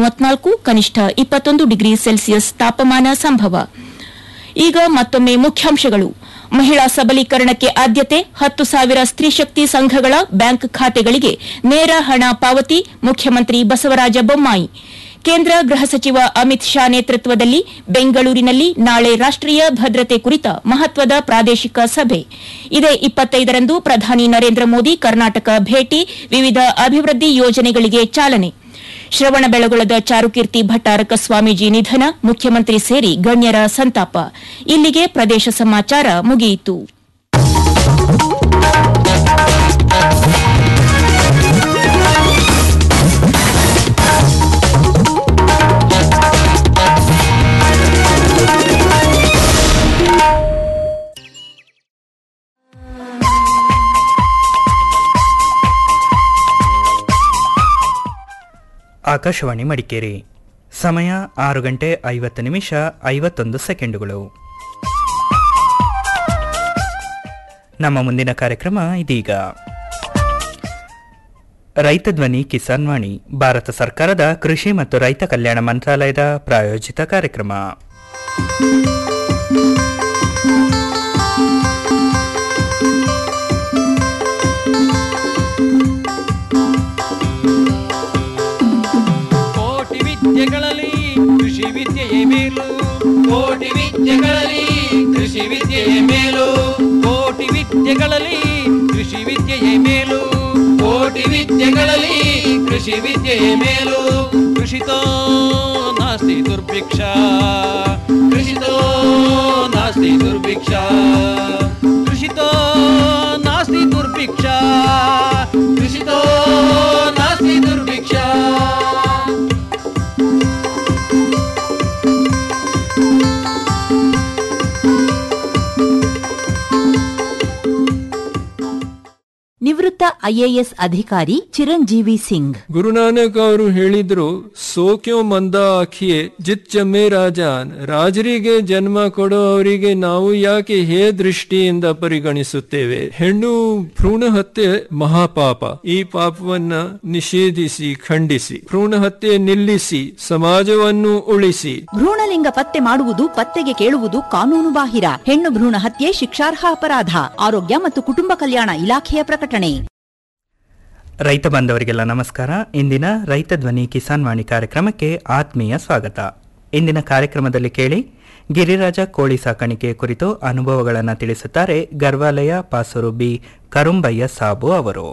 ಮೂವತ್ನಾಲ್ಕು ಕನಿಷ್ಠ ಇಪ್ಪತ್ತೊಂದು ಡಿಗ್ರಿ ಸೆಲ್ಸಿಯಸ್ ತಾಪಮಾನ ಸಂಭವ ಈಗ ಮತ್ತೊಮ್ಮೆ ಮುಖ್ಯಾಂಶಗಳು ಮಹಿಳಾ ಸಬಲೀಕರಣಕ್ಕೆ ಆದ್ಯತೆ ಹತ್ತು ಸಾವಿರ ಸ್ತ್ರೀಶಕ್ತಿ ಸಂಘಗಳ ಬ್ಯಾಂಕ್ ಖಾತೆಗಳಿಗೆ ನೇರ ಹಣ ಪಾವತಿ ಮುಖ್ಯಮಂತ್ರಿ ಬಸವರಾಜ ಬೊಮ್ಮಾಯಿ ಕೇಂದ್ರ ಗೃಹ ಸಚಿವ ಅಮಿತ್ ಶಾ ನೇತೃತ್ವದಲ್ಲಿ ಬೆಂಗಳೂರಿನಲ್ಲಿ ನಾಳೆ ರಾಷ್ಟೀಯ ಭದ್ರತೆ ಕುರಿತ ಮಹತ್ವದ ಪ್ರಾದೇಶಿಕ ಸಭೆ ಇದೇ ಇಪ್ಪತ್ತೈದರಂದು ಪ್ರಧಾನಿ ನರೇಂದ್ರ ಮೋದಿ ಕರ್ನಾಟಕ ಭೇಟಿ ವಿವಿಧ ಅಭಿವೃದ್ಧಿ ಯೋಜನೆಗಳಿಗೆ ಚಾಲನೆ ಶ್ರವಣಬೆಳಗೊಳದ ಚಾರುಕೀರ್ತಿ ಭಟ್ಟಾರಕ ಸ್ವಾಮೀಜಿ ನಿಧನ ಮುಖ್ಯಮಂತ್ರಿ ಸೇರಿ ಗಣ್ಯರ ಸಂತಾಪ ಇಲ್ಲಿಗೆ ಪ್ರದೇಶ ಸಮಾಚಾರ ಮುಗಿಯಿತು ಆಕಾಶವಾಣಿ ಮಡಿಕೇರಿ ಸಮಯ ಆರು ಗಂಟೆ ಐವತ್ತು ನಿಮಿಷ ಐವತ್ತೊಂದು ಸೆಕೆಂಡುಗಳು ನಮ್ಮ ಮುಂದಿನ ಕಾರ್ಯಕ್ರಮ ಇದೀಗ ರೈತ ಧ್ವನಿ ಕಿಸಾನ್ ವಾಣಿ ಭಾರತ ಸರ್ಕಾರದ ಕೃಷಿ ಮತ್ತು ರೈತ ಕಲ್ಯಾಣ ಮಂತ್ರಾಲಯದ ಪ್ರಾಯೋಜಿತ ಕಾರ್ಯಕ್ರಮ ಕೋಟಿ ವಿದ್ಯೆಗಳಲ್ಲಿ ಕೃಷಿ ವಿದ್ಯೆಯೇ ಮೇಲು ಕೋಟಿ ವಿದ್ಯೆಗಳಲ್ಲಿ ಕೃಷಿ ವಿದ್ಯೆಯೇ ಮೇಲು ಕೋಟಿ ವಿದ್ಯೆಗಳಲ್ಲಿ ಕೃಷಿ ವಿದ್ಯೆಯೇ ಮೇಲು ಕೋಟಿ ವಿದ್ಯೆಗಳಲ್ಲಿ ಕೃಷಿ ವಿದ್ಯೆಯೇ ಮೇಲು ಕೃಷಿತೋ ನಾಸ್ತಿ ದುರ್ಭಿಕ್ಷ ಕೃಷಿತೋ ನಾಸ್ತಿ ದುರ್ಭಿಕ್ಷ ಕೃಷಿತೋ ನಾಸ್ತಿ ದುರ್ಭಿಕ್ಷ ಕೃಷಿತೋ ನಾಸ್ತಿ ದುರ್ಭಿಕ್ಷ ನಿವೃತ್ತ ಐಎಎಸ್ ಅಧಿಕಾರಿ ಚಿರಂಜೀವಿ ಸಿಂಗ್ ಗುರುನಾನಕ್ ಅವರು ಹೇಳಿದ್ರು ಸೋಕ್ಯೋ ಮಂದ ಆಖಿಯೇ ಜಿತ್ ಜಮ್ಮೆ ರಾಜಾನ್ ರಾಜರಿಗೆ ಜನ್ಮ ಕೊಡೋ ಅವರಿಗೆ ನಾವು ಯಾಕೆ ಹೇ ದೃಷ್ಟಿಯಿಂದ ಪರಿಗಣಿಸುತ್ತೇವೆ ಹೆಣ್ಣು ಭ್ರೂಣ ಹತ್ಯೆ ಮಹಾಪಾಪ ಈ ಪಾಪವನ್ನ ನಿಷೇಧಿಸಿ ಖಂಡಿಸಿ ಭ್ರೂಣ ಹತ್ಯೆ ನಿಲ್ಲಿಸಿ ಸಮಾಜವನ್ನು ಉಳಿಸಿ ಭ್ರೂಣಲಿಂಗ ಪತ್ತೆ ಮಾಡುವುದು ಪತ್ತೆಗೆ ಕೇಳುವುದು ಕಾನೂನು ಬಾಹಿರ ಹೆಣ್ಣು ಭ್ರೂಣ ಹತ್ಯೆ ಶಿಕ್ಷಾರ್ಹ ಅಪರಾಧ ಆರೋಗ್ಯ ಮತ್ತು ಕುಟುಂಬ ಕಲ್ಯಾಣ ಇಲಾಖೆಯ ಪ್ರಕಟಣೆ ರೈತ ಬಾಂಧವರಿಗೆಲ್ಲ ನಮಸ್ಕಾರ ಇಂದಿನ ರೈತ ಧ್ವನಿ ಕಿಸಾನ್ ವಾಣಿ ಕಾರ್ಯಕ್ರಮಕ್ಕೆ ಆತ್ಮೀಯ ಸ್ವಾಗತ ಇಂದಿನ ಕಾರ್ಯಕ್ರಮದಲ್ಲಿ ಕೇಳಿ ಗಿರಿರಾಜ ಕೋಳಿ ಸಾಕಾಣಿಕೆ ಕುರಿತು ಅನುಭವಗಳನ್ನು ತಿಳಿಸುತ್ತಾರೆ ಗರ್ವಾಲಯ ಪಾಸೂರು ಬಿ ಕರುಂಬಯ್ಯ ಸಾಬು ಅವರು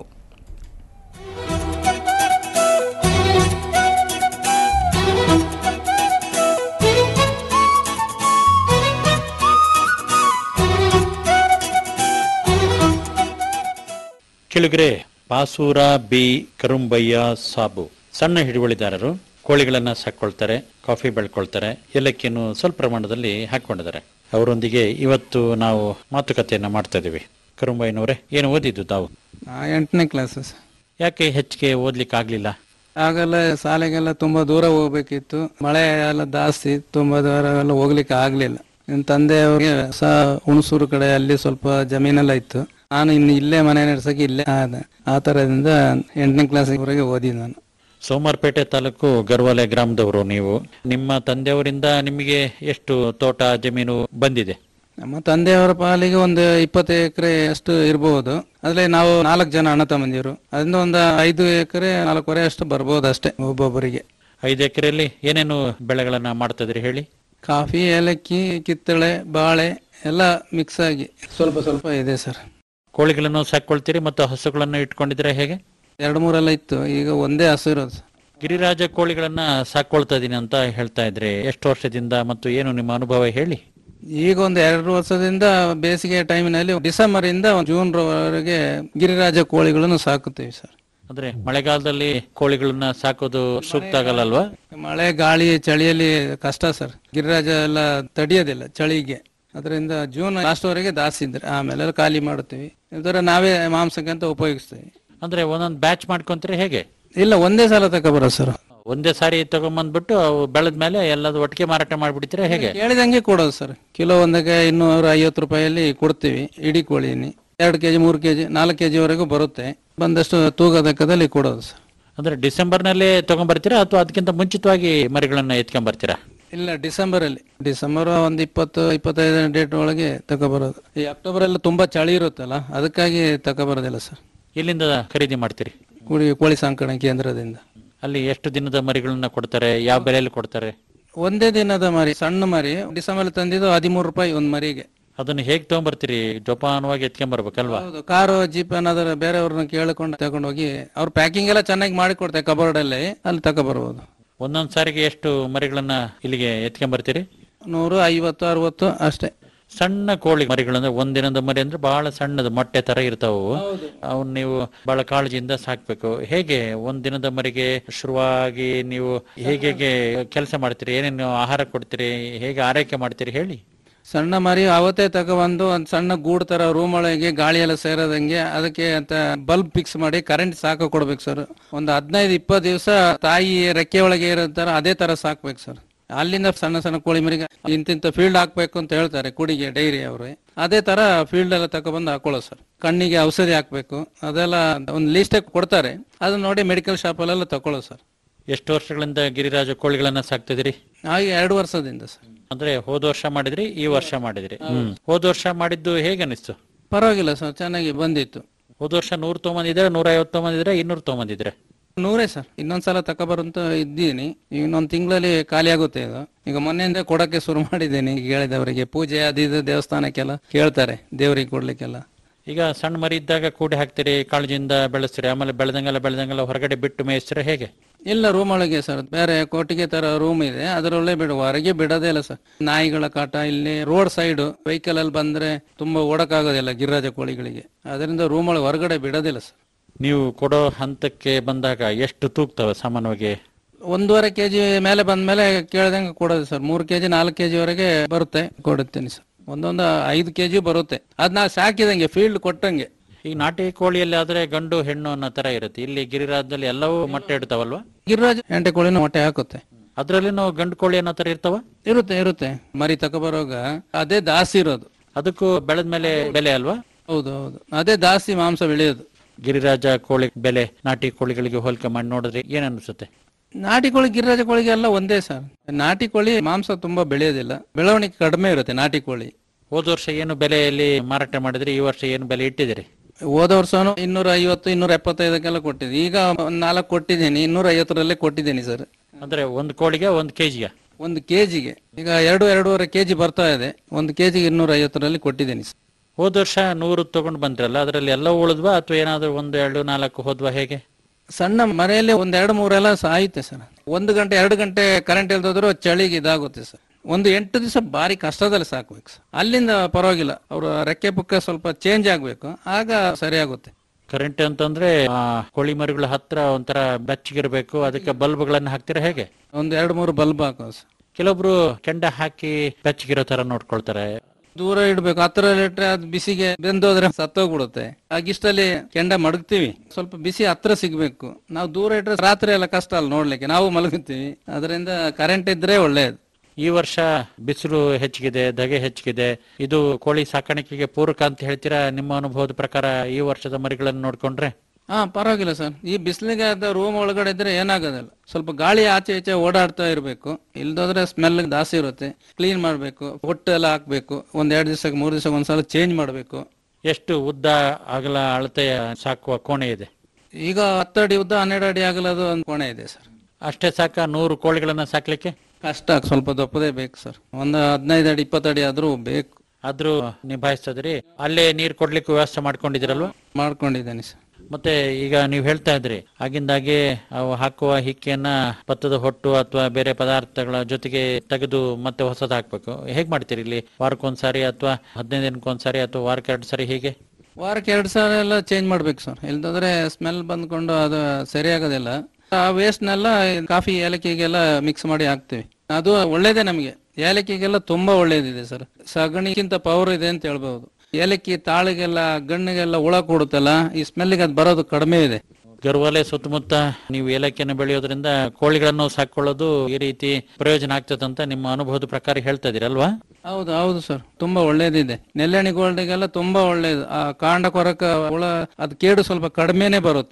ಕೆಳಗರೆ ಪಾಸೂರ ಬಿ ಕರುಂಬಯ್ಯ ಸಾಬು ಸಣ್ಣ ಹಿಡುವಳಿದಾರರು ಕೋಳಿಗಳನ್ನ ಸಾಕೊಳ್ತಾರೆ ಕಾಫಿ ಬೆಳ್ಕೊಳ್ತಾರೆ ಏಲಕ್ಕಿಯನ್ನು ಸ್ವಲ್ಪ ಪ್ರಮಾಣದಲ್ಲಿ ಹಾಕೊಂಡಿದ್ದಾರೆ ಅವರೊಂದಿಗೆ ಇವತ್ತು ನಾವು ಮಾತುಕತೆಯನ್ನ ಮಾಡ್ತಾ ಇದ್ದೀವಿ ಕರುಂಬಯ್ಯನವರೇ ಏನು ಓದಿದ್ದು ತಾವು ಎಂಟನೇ ಕ್ಲಾಸಸ್ ಯಾಕೆ ಹೆಚ್ಚಿಗೆ ಓದ್ಲಿಕ್ಕೆ ಆಗ್ಲಿಲ್ಲ ಆಗೆಲ್ಲ ಶಾಲೆಗೆಲ್ಲ ತುಂಬಾ ದೂರ ಹೋಗ್ಬೇಕಿತ್ತು ಮಳೆ ಎಲ್ಲ ಜಾಸ್ತಿ ತುಂಬಾ ದೂರ ಎಲ್ಲ ಹೋಗ್ಲಿಕ್ಕೆ ಆಗ್ಲಿಲ್ಲ ನನ್ನ ತಂದೆಯವ್ರಿಗೆ ಸಹ ಹುಣಸೂರು ಕಡೆ ಅಲ್ಲಿ ಸ್ವಲ್ಪ ಜಮೀನೆಲ್ಲ ಇತ್ತು ನಾನು ಇನ್ನು ಇಲ್ಲೇ ಮನೆ ನಡೆಸಕ್ಕೆ ಇಲ್ಲೇ ಆದೆ ಆ ತರದಿಂದ ಎಂಟನೇ ಕ್ಲಾಸ್ವರೆಗೆ ಓದಿ ನಾನು ಸೋಮವಾರಪೇಟೆ ತಾಲೂಕು ಗರ್ವಾಲೆ ಗ್ರಾಮದವರು ನೀವು ನಿಮ್ಮ ತಂದೆಯವರಿಂದ ನಿಮಗೆ ಎಷ್ಟು ತೋಟ ಜಮೀನು ಬಂದಿದೆ ನಮ್ಮ ತಂದೆಯವರ ಪಾಲಿಗೆ ಒಂದು ಇಪ್ಪತ್ತು ಎಕರೆ ಅಷ್ಟು ಇರಬಹುದು ಅದ್ರಲ್ಲಿ ನಾವು ನಾಲ್ಕು ಜನ ಅಣ್ಣ ತಮ್ಮಂದಿರು ಅದರಿಂದ ಒಂದು ಐದು ಎಕರೆ ನಾಲ್ಕೂವರೆ ಅಷ್ಟು ಬರ್ಬೋದು ಅಷ್ಟೇ ಒಬ್ಬೊಬ್ಬರಿಗೆ ಐದು ಎಕರೆಯಲ್ಲಿ ಏನೇನು ಬೆಳೆಗಳನ್ನ ಮಾಡ್ತಾ ಇದ್ರಿ ಹೇಳಿ ಕಾಫಿ ಏಲಕ್ಕಿ ಕಿತ್ತಳೆ ಬಾಳೆ ಎಲ್ಲ ಮಿಕ್ಸ್ ಆಗಿ ಸ್ವಲ್ಪ ಸ್ವಲ್ಪ ಇದೆ ಸರ್ ಕೋಳಿಗಳನ್ನು ಸಾಕೊಳ್ತೀರಿ ಮತ್ತು ಹಸುಗಳನ್ನು ಇಟ್ಕೊಂಡಿದ್ರೆ ಹೇಗೆ ಎರಡು ಮೂರೆಲ್ಲ ಇತ್ತು ಈಗ ಒಂದೇ ಹಸು ಇರೋದು ಸರ್. ಗಿರಿರಾಜ ಕೋಳಿಗಳನ್ನ ಸಾಕೊಳ್ತಾ ಇದೀನಿ ಅಂತ ಹೇಳ್ತಾ ಇದ್ರಿ ಎಷ್ಟು ವರ್ಷದಿಂದ ಮತ್ತು ಏನು ನಿಮ್ಮ ಅನುಭವ ಹೇಳಿ ಈಗ ಒಂದು ಎರಡು ವರ್ಷದಿಂದ ಬೇಸಿಗೆ ಟೈಮಿನಲ್ಲಿ ಡಿಸೆಂಬರ್ ಇಂದ ಜೂನ್ ವರೆಗೆ ಗಿರಿರಾಜ ಕೋಳಿಗಳನ್ನು ಸಾಕುತ್ತೇವೆ ಸರ್ ಅಂದ್ರೆ ಮಳೆಗಾಲದಲ್ಲಿ ಕೋಳಿಗಳನ್ನ ಸಾಕೋದು ಸೂಕ್ತ ಆಗಲ್ಲಲ್ವಾ ಮಳೆ ಗಾಳಿ ಚಳಿಯಲ್ಲಿ ಕಷ್ಟ ಸರ್ ಗಿರಿರಾಜ ಎಲ್ಲ ತಡಿಯೋದಿಲ್ಲ ಚಳಿಗೆ ಅದರಿಂದ ಜೂನ್ ಲಾಸ್ಟ್ ವರೆಗೆ ಜಾಸ್ತಿ ಇದ್ರೆ ಆಮೇಲೆ ಎಲ್ಲ ಖಾಲಿ ಮಾಡುತ್ತೀವಿ ಇದರ ನಾವೇ ಮಾಂಸಕ್ಕೆ ಅಂತ ಉಪಯೋಗಿಸ್ತೇವೆ ಅಂದ್ರೆ ಒಂದೊಂದು ಬ್ಯಾಚ್ ಮಾಡ್ಕೊಂತೀರಿ ಹೇಗೆ ಇಲ್ಲ ಒಂದೇ ಸಲ ತಗೊಬರೋ ಸರ್ ಒಂದೇ ಸಾರಿ ತಗೊಂಬಂದ್ಬಿಟ್ಟು ಅವು ಬೆಳೆದ ಮೇಲೆ ಎಲ್ಲದು ಒಟ್ಟಿಗೆ ಮಾರಾಟ ಮಾಡ್ಬಿಡ್ತೀರಾ ಹೇಗೆ ಕೇಳಿದಂಗೆ ಕೊಡೋದು ಸರ್ ಕಿಲೋ ಒಂದಕ್ಕೆ ಇನ್ನೂರ ಐವತ್ತು ರೂಪಾಯಲ್ಲಿ ಕೊಡ್ತೀವಿ ಇಡೀ ಕೋಳಿನಿ ಎರಡು ಕೆಜಿ ಮೂರು ಕೆಜಿ ನಾಲ್ಕು ಕೆಜಿ ವರೆಗೂ ಬರುತ್ತೆ ಬಂದಷ್ಟು ತೂಕ ಲೆಕ್ಕದಲ್ಲಿ ಕೊಡೋದು ಸರ್ ಅಂದ್ರೆ ಡಿಸೆಂಬರ್ನಲ್ಲೇ ತಗೊಂಡ್ಬರ್ತೀರಾ ಅಥವಾ ಅದಕ್ಕಿಂತ ಮುಂಚಿತವಾಗಿ ಮರಿಗಳನ್ನ ಎತ್ಕೊಂಡ್ಬರ್ತೀರಾ ಇಲ್ಲ ಡಿಸೆಂಬರ್ ಅಲ್ಲಿ ಡಿಸೆಂಬರ್ ಒಂದ್ ಇಪ್ಪತ್ತು ಇಪ್ಪತ್ತೈದನೇ ಡೇಟ್ ಒಳಗೆ ತಗೊಬರೋದು ಈ ಅಕ್ಟೋಬರ್ ಎಲ್ಲ ತುಂಬಾ ಚಳಿ ಇರುತ್ತಲ್ಲ ಅದಕ್ಕಾಗಿ ತಗೊಬರೋದಿಲ್ಲ ಸರ್ ಎಲ್ಲಿಂದ ಖರೀದಿ ಮಾಡ್ತೀರಿ ಕುಡಿ ಕೋಳಿ ಸಾಂಕಣ ಕೇಂದ್ರದಿಂದ ಅಲ್ಲಿ ಎಷ್ಟು ದಿನದ ಮರಿಗಳನ್ನ ಕೊಡ್ತಾರೆ ಯಾವ ಬೆಲೆಯಲ್ಲಿ ಕೊಡ್ತಾರೆ ಒಂದೇ ದಿನದ ಮರಿ ಸಣ್ಣ ಮರಿ ಡಿಸೆಂಬರ್ ತಂದಿದ್ದು ಹದಿಮೂರು ರೂಪಾಯಿ ಒಂದ್ ಮರಿಗೆ ಅದನ್ನ ಹೇಗ್ ತಗೊಂಡ್ಬರ್ತೀರಿ ಜೋಪಾನವಾಗಿ ಎತ್ಕೊಂಡ್ಬರ್ಬೇಕಲ್ವಾ ಹೌದು ಕಾರು ಜೀಪ್ ಏನಾದ್ರು ಬೇರೆಯವ್ರನ್ನ ಕೇಳ್ಕೊಂಡು ತಗೊಂಡೋಗಿ ಅವ್ರ ಪ್ಯಾಕಿಂಗ್ ಎಲ್ಲ ಚೆನ್ನಾಗಿ ಮಾಡಿ ಕೊಡ್ತಾರೆ ಕಬೋರ್ಡ್ ಅಲ್ಲಿ ಅಲ್ಲಿ ತಗೊಬರ್ಬೋದು ಒಂದೊಂದ್ ಸಾರಿಗೆ ಎಷ್ಟು ಮರಿಗಳನ್ನ ಇಲ್ಲಿಗೆ ಎತ್ಕೊಂಡ್ಬರ್ತೀರಿ ನೂರು ಐವತ್ತು ಅರವತ್ತು ಅಷ್ಟೇ ಸಣ್ಣ ಕೋಳಿ ಮರಿಗಳಂದ್ರೆ ಒಂದಿನದ ಮರಿ ಅಂದ್ರೆ ಬಹಳ ಸಣ್ಣದು ಮೊಟ್ಟೆ ತರ ಇರ್ತಾವು ಅವನ್ ನೀವು ಬಹಳ ಕಾಳಜಿಯಿಂದ ಸಾಕ್ಬೇಕು ಹೇಗೆ ಒಂದ್ ದಿನದ ಮರಿಗೆ ಶುರುವಾಗಿ ನೀವು ಹೇಗೆ ಹೇಗೆ ಕೆಲಸ ಮಾಡ್ತೀರಿ ಏನೇನು ಆಹಾರ ಕೊಡ್ತೀರಿ ಹೇಗೆ ಆರೈಕೆ ಮಾಡ್ತೀರಿ ಹೇಳಿ ಸಣ್ಣ ಮರಿ ಅವತ್ತೇ ತಗೊಬಂದು ಒಂದ್ ಸಣ್ಣ ಗೂಡ್ ತರ ರೂಮ್ ಒಳಗೆ ಗಾಳಿ ಎಲ್ಲ ಸೇರದಂಗೆ ಅದಕ್ಕೆ ಅಂತ ಬಲ್ಬ್ ಫಿಕ್ಸ್ ಮಾಡಿ ಕರೆಂಟ್ ಸಾಕ ಕೊಡ್ಬೇಕು ಸರ್ ಒಂದು ಹದಿನೈದು ಇಪ್ಪತ್ತು ದಿವಸ ತಾಯಿ ರೆಕ್ಕೆ ಒಳಗೆ ಇರೋ ಅದೇ ತರ ಸಾಕ್ಬೇಕು ಸರ್ ಅಲ್ಲಿಂದ ಸಣ್ಣ ಸಣ್ಣ ಕೋಳಿ ಮರಿಗೆ ಇಂತಿಂತ ಫೀಲ್ಡ್ ಹಾಕ್ಬೇಕು ಅಂತ ಹೇಳ್ತಾರೆ ಕುಡಿಗೆ ಡೈರಿ ಅವರು ಅದೇ ತರ ಫೀಲ್ಡ್ ಎಲ್ಲ ತಗೊಬಂದು ಹಾಕೊಳ್ಳೋ ಸರ್ ಕಣ್ಣಿಗೆ ಔಷಧಿ ಹಾಕ್ಬೇಕು ಅದೆಲ್ಲ ಒಂದು ಲೀಸ್ಟ್ ಕೊಡ್ತಾರೆ ಅದನ್ನ ನೋಡಿ ಮೆಡಿಕಲ್ ಶಾಪ್ ಅಲ್ಲೆಲ್ಲ ತಕೊಳ್ಳೋ ಸರ್ ಎಷ್ಟು ವರ್ಷಗಳಿಂದ ಗಿರಿರಾಜ ಕೋಳಿಗಳನ್ನ ಸಾಕ್ತಿದ್ರಿ ಹಾಗೆ ಎರಡು ವರ್ಷದಿಂದ ಸರ್ ಅಂದ್ರೆ ಹೋದ ವರ್ಷ ಮಾಡಿದ್ರಿ ಈ ವರ್ಷ ಮಾಡಿದ್ರಿ ಹ್ಮ್ ಹೋದ ವರ್ಷ ಮಾಡಿದ್ದು ಹೇಗೆ ಅನಿಸ್ತು ಪರವಾಗಿಲ್ಲ ಸರ್ ಚೆನ್ನಾಗಿ ಬಂದಿತ್ತು ಹೋದ ವರ್ಷ ನೂರ್ ತೊಗೊಂಬಂದಿದ್ರೆ ನೂರ ಐವತ್ತು ತೊಗೊಂಬಂದಿದ್ರೆ ಇನ್ನೂರು ತೊಗೊಂಬಂದಿದ್ರೆ ನೂರೇ ಸರ್ ಇನ್ನೊಂದ್ಸಲ ತಕೊಬರಂತ ಇದ್ದೀನಿ ಈಗ ಇನ್ನೊಂದ್ ತಿಂಗಳಲ್ಲಿ ಖಾಲಿ ಆಗುತ್ತೆ ಇದು ಈಗ ಮೊನ್ನೆಯಿಂದ ಕೊಡಕ್ಕೆ ಶುರು ಮಾಡಿದ್ದೀನಿ ಈಗ ಹೇಳಿದವರಿಗೆ ಪೂಜೆ ಅದು ಇದು ದೇವಸ್ಥಾನಕ್ಕೆಲ್ಲ ಕೇಳ್ತಾರೆ ದೇವರಿಗೆ ಕೊಡ್ಲಿಕ್ಕೆಲ್ಲ ಈಗ ಸಣ್ಣ ಮರಿ ಇದ್ದಾಗ ಕೂಡಿ ಹಾಕ್ತೀರಿ ಕಾಳಜಿಯಿಂದ ಬೆಳೆಸ್ತೀರಿ ಆಮೇಲೆ ಬೆಳೆದಂಗೆಲ್ಲ ಬೆಳೆದಂಗೆಲ್ಲ ಹೊರಗಡೆ ಬಿಟ್ಟು ಮೇಯಿಸ್ತೀರಾ ಹೇಗೆ ಇಲ್ಲ ರೂಮ್ ಒಳಗೆ ಸರ್ ಬೇರೆ ಕೊಟ್ಟಿಗೆ ತರ ರೂಮ್ ಇದೆ ಅದರೊಳಗೆ ಬಿಡು ಹೊರಗೆ ಬಿಡೋದೇ ಇಲ್ಲ ಸರ್ ನಾಯಿಗಳ ಕಾಟ ಇಲ್ಲಿ ರೋಡ್ ಸೈಡ್ ವೆಹಿಕಲ್ ಅಲ್ಲಿ ಬಂದ್ರೆ ತುಂಬಾ ಓಡಕ್ಕಾಗೋದಿಲ್ಲ ಗಿರಿರಾಜ ಕೋಳಿಗಳಿಗೆ ಅದರಿಂದ ರೂಮ್ ಒಳಗೆ ಹೊರಗಡೆ ಬಿಡೋದಿಲ್ಲ ಸರ್ ನೀವು ಕೊಡೋ ಹಂತಕ್ಕೆ ಬಂದಾಗ ಎಷ್ಟು ತೂಗ್ತವೆ ಸಾಮಾನ್ಯವಾಗಿ ಒಂದೂವರೆ ಕೆಜಿ ಮೇಲೆ ಬಂದ್ಮೇಲೆ ಕೇಳ್ದಂಗೆ ಕೊಡೋದು ಸರ್ ಮೂರು ಕೆಜಿ ನಾಲ್ಕು ಕೆಜಿ ವರೆಗೆ ಬರುತ್ತೆ ಕೊಡುತ್ತೇನೆ ಸರ್ ಒಂದೊಂದು ಐದು ಕೆಜಿ ಬರುತ್ತೆ ಅದ್ ನಾ ಸಾಕಿದಂಗೆ ಫೀಲ್ಡ್ ಕೊಟ್ಟಂಗೆ ಈಗ ನಾಟಿ ಕೋಳಿಯಲ್ಲಿ ಆದ್ರೆ ಗಂಡು ಹೆಣ್ಣು ಅನ್ನೋ ತರ ಇರುತ್ತೆ ಇಲ್ಲಿ ಗಿರಿರಾಜದಲ್ಲಿ ಎಲ್ಲವೂ ಮೊಟ್ಟೆ ಇಡ್ತಾವಲ್ವಾ ಗಿರಿರಾಜ್ ಎಂಟೆ ಕೋಳಿನ ಹೊಟ್ಟೆ ಹಾಕುತ್ತೆ ಅದ್ರಲ್ಲಿ ಗಂಡು ಕೋಳಿ ಅನ್ನೋ ತರ ಇರ್ತಾವ ಇರುತ್ತೆ ಇರುತ್ತೆ ಮರಿ ತಗೊಬರೋಗ ಅದೇ ದಾಸಿ ಇರೋದು ಅದಕ್ಕೂ ಬೆಳೆದ ಮೇಲೆ ಬೆಲೆ ಅಲ್ವಾ ಹೌದು ಹೌದು ಅದೇ ದಾಸಿ ಮಾಂಸ ಬೆಳೆಯೋದು ಗಿರಿರಾಜ ಕೋಳಿ ಬೆಲೆ ನಾಟಿ ಕೋಳಿಗಳಿಗೆ ಹೋಲಿಕೆ ಮಾಡಿ ನೋಡಿದ್ರೆ ಏನ್ ಅನ್ಸುತ್ತೆ ನಾಟಿ ಕೋಳಿ ಗಿರಿರಾಜ ಕೋಳಿಗೆ ಎಲ್ಲ ಒಂದೇ ಸರ್ ನಾಟಿ ಕೋಳಿ ಮಾಂಸ ತುಂಬಾ ಬೆಳೆಯೋದಿಲ್ಲ ಬೆಳವಣಿಗೆ ಕಡಿಮೆ ಇರುತ್ತೆ ನಾಟಿ ಕೋಳಿ ಹೋದ ವರ್ಷ ಏನು ಬೆಲೆಯಲ್ಲಿ ಮಾರಾಟ ಮಾಡಿದ್ರಿ ಈ ವರ್ಷ ಏನು ಬೆಲೆ ಇಟ್ಟಿದ್ದೀರಿ ಹೋದ ವರ್ಷನು ಇನ್ನೂರ ಐವತ್ತು ಇನ್ನೂರ ಎಪ್ಪತ್ತೈದಕ್ಕೆಲ್ಲ ಕೊಟ್ಟಿದ್ದೆ ಈಗ ಒಂದ್ ನಾಲ್ಕು ಕೊಟ್ಟಿದ್ದೀನಿ ಇನ್ನೂರ ಐವತ್ತರಲ್ಲೇ ಕೊಟ್ಟಿದ್ದೀನಿ ಸರ್ ಅಂದ್ರೆ ಒಂದು ಕೋಳಿಗೆ ಒಂದು ಕೆಜಿಗೆ ಒಂದು ಕೆಜಿಗೆ ಈಗ ಎರಡು ಎರಡೂವರೆ ಕೆಜಿ ಬರ್ತಾ ಇದೆ ಒಂದು ಕೆಜಿಗೆ ಇನ್ನೂರ ಐವತ್ತರಲ್ಲಿ ಕೊಟ್ಟಿದ್ದೀನಿ ಸರ್ ಹೋದ ವರ್ಷ ನೂರು ತಗೊಂಡು ಬಂದ್ರಲ್ಲ ಅದರಲ್ಲಿ ಎಲ್ಲ ಉಳಿದ್ವಾ ಅಥವಾ ಏನಾದ್ರು ಒಂದು ಎರಡು ನಾಲ್ಕು ಹೋದ್ವಾ ಹೇಗೆ ಸಣ್ಣ ಮನೆಯಲ್ಲಿ ಒಂದ್ ಎರಡು ಮೂರೆಲ್ಲ ಸಾಯುತ್ತೆ ಸರ್ ಒಂದು ಗಂಟೆ ಎರಡು ಗಂಟೆ ಕರೆಂಟ್ ಇಲ್ದೋದ್ರು ಚಳಿಗೆ ಇದಾಗುತ್ತೆ ಸರ್ ಒಂದು ಎಂಟು ದಿವಸ ಭಾರಿ ಕಷ್ಟದಲ್ಲಿ ಸಾಕ್ಬೇಕು ಸರ್ ಅಲ್ಲಿಂದ ಪರವಾಗಿಲ್ಲ ಅವ್ರ ರೆಕ್ಕೆ ಪುಕ್ಕ ಸ್ವಲ್ಪ ಚೇಂಜ್ ಆಗ್ಬೇಕು ಆಗ ಸರಿಯಾಗುತ್ತೆ ಕರೆಂಟ್ ಅಂತಂದ್ರೆ ಆ ಕೋಳಿ ಮರಿಗಳ ಹತ್ರ ಒಂಥರ ಬೆಚ್ಚಗಿರ್ಬೇಕು ಅದಕ್ಕೆ ಬಲ್ಬ್ಗಳನ್ನ ಹಾಕ್ತೀರಾ ಹೇಗೆ ಒಂದ್ ಎರಡು ಮೂರು ಬಲ್ಬ್ ಹಾಕೋ ಸರ್ ಕೆಲವೊಬ್ರು ಕೆಂಡ ಹಾಕಿ ಬೆಚ್ಚಗಿರೋ ತರ ನೋಡ್ಕೊಳ್ತಾರೆ ದೂರ ಇಡ್ಬೇಕು ಹತ್ರ ಇಟ್ರೆ ಅದು ಬಿಸಿಗೆ ಬೆಂದೋದ್ರೆ ಸತ್ತೋಗ್ಬಿಡುತ್ತೆ ಆಗಿಷ್ಟಲ್ಲಿ ಕೆಂಡ ಮಡಗ್ತೀವಿ ಸ್ವಲ್ಪ ಬಿಸಿ ಹತ್ರ ಸಿಗ್ಬೇಕು ನಾವು ದೂರ ಇಟ್ರೆ ರಾತ್ರಿ ಎಲ್ಲ ಕಷ್ಟ ಅಲ್ಲ ನೋಡ್ಲಿಕ್ಕೆ ನಾವು ಮಲಗುತ್ತೀವಿ ಅದರಿಂದ ಕರೆಂಟ್ ಇದ್ರೆ ಒಳ್ಳೇದು ಈ ವರ್ಷ ಬಿಸಿಲು ಹೆಚ್ಚಿಗಿದೆ ಧಗೆ ಹೆಚ್ಚಿಗಿದೆ ಇದು ಕೋಳಿ ಸಾಕಾಣಿಕೆಗೆ ಪೂರಕ ಅಂತ ಹೇಳ್ತೀರಾ ನಿಮ್ಮ ಅನುಭವದ ಪ್ರಕಾರ ಈ ವರ್ಷದ ಮರಿಗಳನ್ನು ನೋಡ್ಕೊಂಡ್ರೆ ಹಾ ಪರವಾಗಿಲ್ಲ ಸರ್ ಈ ಬಿಸಿಲಿಗೆ ಅದ ರೂಮ್ ಒಳಗಡೆ ಇದ್ರೆ ಏನಾಗೋದಿಲ್ಲ ಸ್ವಲ್ಪ ಗಾಳಿ ಆಚೆ ಈಚೆ ಓಡಾಡ್ತಾ ಇರಬೇಕು ಇಲ್ದೋದ್ರೆ ಸ್ಮೆಲ್ ಜಾಸ್ತಿ ಇರುತ್ತೆ ಕ್ಲೀನ್ ಮಾಡಬೇಕು ಹೊಟ್ಟು ಎಲ್ಲ ಹಾಕ್ಬೇಕು ಒಂದ್ ಎರಡು ದಿವಸಕ್ಕೆ ಮೂರು ದಿವಸಕ್ಕೆ ಒಂದ್ಸಲ ಚೇಂಜ್ ಮಾಡಬೇಕು ಎಷ್ಟು ಉದ್ದ ಅಗಲ ಅಳತೆಯ ಸಾಕುವ ಕೋಣೆ ಇದೆ ಈಗ ಹತ್ತು ಅಡಿ ಉದ್ದ ಹನ್ನೆರಡು ಅಡಿ ಆಗಲದು ಒಂದು ಕೋಣೆ ಇದೆ ಸರ್ ಅಷ್ಟೇ ಸಾಕ ನೂರು ಕೋಳಿಗಳನ್ನ ಸಾಕ್ಲಿಕ್ಕೆ ಕಷ್ಟ ಸ್ವಲ್ಪ ದಪ್ಪದೇ ಬೇಕು ಸರ್ ಒಂದು ಹದಿನೈದು ಅಡಿ ಇಪ್ಪತ್ತು ಅಡಿ ಆದ್ರೂ ಬೇಕು ಆದ್ರೂ ನಿಭಾಯಿಸ್ತದ್ರಿ ಅಲ್ಲೇ ನೀರ್ ಕೊಡ್ಲಿಕ್ಕೆ ವ್ಯವಸ್ಥೆ ಮಾಡ್ಕೊಂಡಿದಿರಲ್ವಾ ಮಾಡ್ಕೊಂಡಿದ್ದೇನೆ ಸರ್ ಮತ್ತೆ ಈಗ ನೀವು ಹೇಳ್ತಾ ಇದ್ರಿ ಆಗಿಂದಾಗೆ ಅವು ಹಾಕುವ ಹಿಕ್ಕೆಯನ್ನ ಭತ್ತದ ಹೊಟ್ಟು ಅಥವಾ ಬೇರೆ ಪದಾರ್ಥಗಳ ಜೊತೆಗೆ ತೆಗೆದು ಮತ್ತೆ ಹೊಸದು ಹಾಕ್ಬೇಕು ಹೇಗ್ ಮಾಡ್ತೀರಿ ಇಲ್ಲಿ ವಾರಕ್ಕೊಂದ್ಸಾರಿ ಅಥವಾ ಹದಿನೈದು ದಿನಕ್ಕೊಂದ್ಸಾರಿ ಅಥವಾ ವಾರಕ್ಕೆ ಎರಡು ಸಾರಿ ಹೀಗೆ ವಾರಕ್ಕೆ ಎರಡು ಸಾವಿರ ಎಲ್ಲ ಚೇಂಜ್ ಮಾಡ್ಬೇಕು ಸರ್ ಇಲ್ದಾದ್ರೆ ಸ್ಮೆಲ್ ಬಂದ್ಕೊಂಡು ಅದು ಸರಿಯಾಗೋದಿಲ್ಲ ಆ ವೇಸ್ಟ್ನೆಲ್ಲ ಕಾಫಿ ಏಲಕ್ಕಿಗೆಲ್ಲ ಮಿಕ್ಸ್ ಮಾಡಿ ಹಾಕ್ತಿವಿ ಅದು ಒಳ್ಳೇದೇ ನಮಗೆ ಏಲಕ್ಕಿಗೆಲ್ಲ ತುಂಬಾ ಒಳ್ಳೇದಿದೆ ಸರ್ ಸಗಣಿಗಿಂತ ಪವರ್ ಇದೆ ಅಂತ ಹೇಳ್ಬಹುದು ಏಲಕ್ಕಿ ತಾಳಿಗೆಲ್ಲ ಗಣ್ಣಿಗೆಲ್ಲ ಹುಳ ಕೊಡುತ್ತಲ್ಲ ಈ ಸ್ಮೆಲ್ಗೆ ಅದು ಬರೋದು ಕಡಿಮೆ ಇದೆ ಗರ್ವಾಲೆ ಸುತ್ತಮುತ್ತ ನೀವು ಏಲಕ್ಕಿಯನ್ನು ಬೆಳೆಯೋದ್ರಿಂದ ಕೋಳಿಗಳನ್ನು ಸಾಕೊಳ್ಳೋದು ಈ ರೀತಿ ಪ್ರಯೋಜನ ಆಗ್ತದಂತ ನಿಮ್ಮ ಅನುಭವದ ಪ್ರಕಾರ ಹೇಳ್ತಾ ಇದೀರಲ್ವಾ ಹೌದು ಹೌದು ಸರ್ ತುಂಬಾ ಒಳ್ಳೇದಿದೆ ನೆಲ್ಲೆಣಿ ಗೋಲ್ಡಿಗೆಲ್ಲ ತುಂಬಾ ಒಳ್ಳೇದು ಆ ಕಾಂಡ ಕೊರಕ ಹುಳ ಅದ್ ಕೇಡು ಸ್ವಲ್ಪ ಕಡಿಮೆನೆ ಬರುತ್ತೆ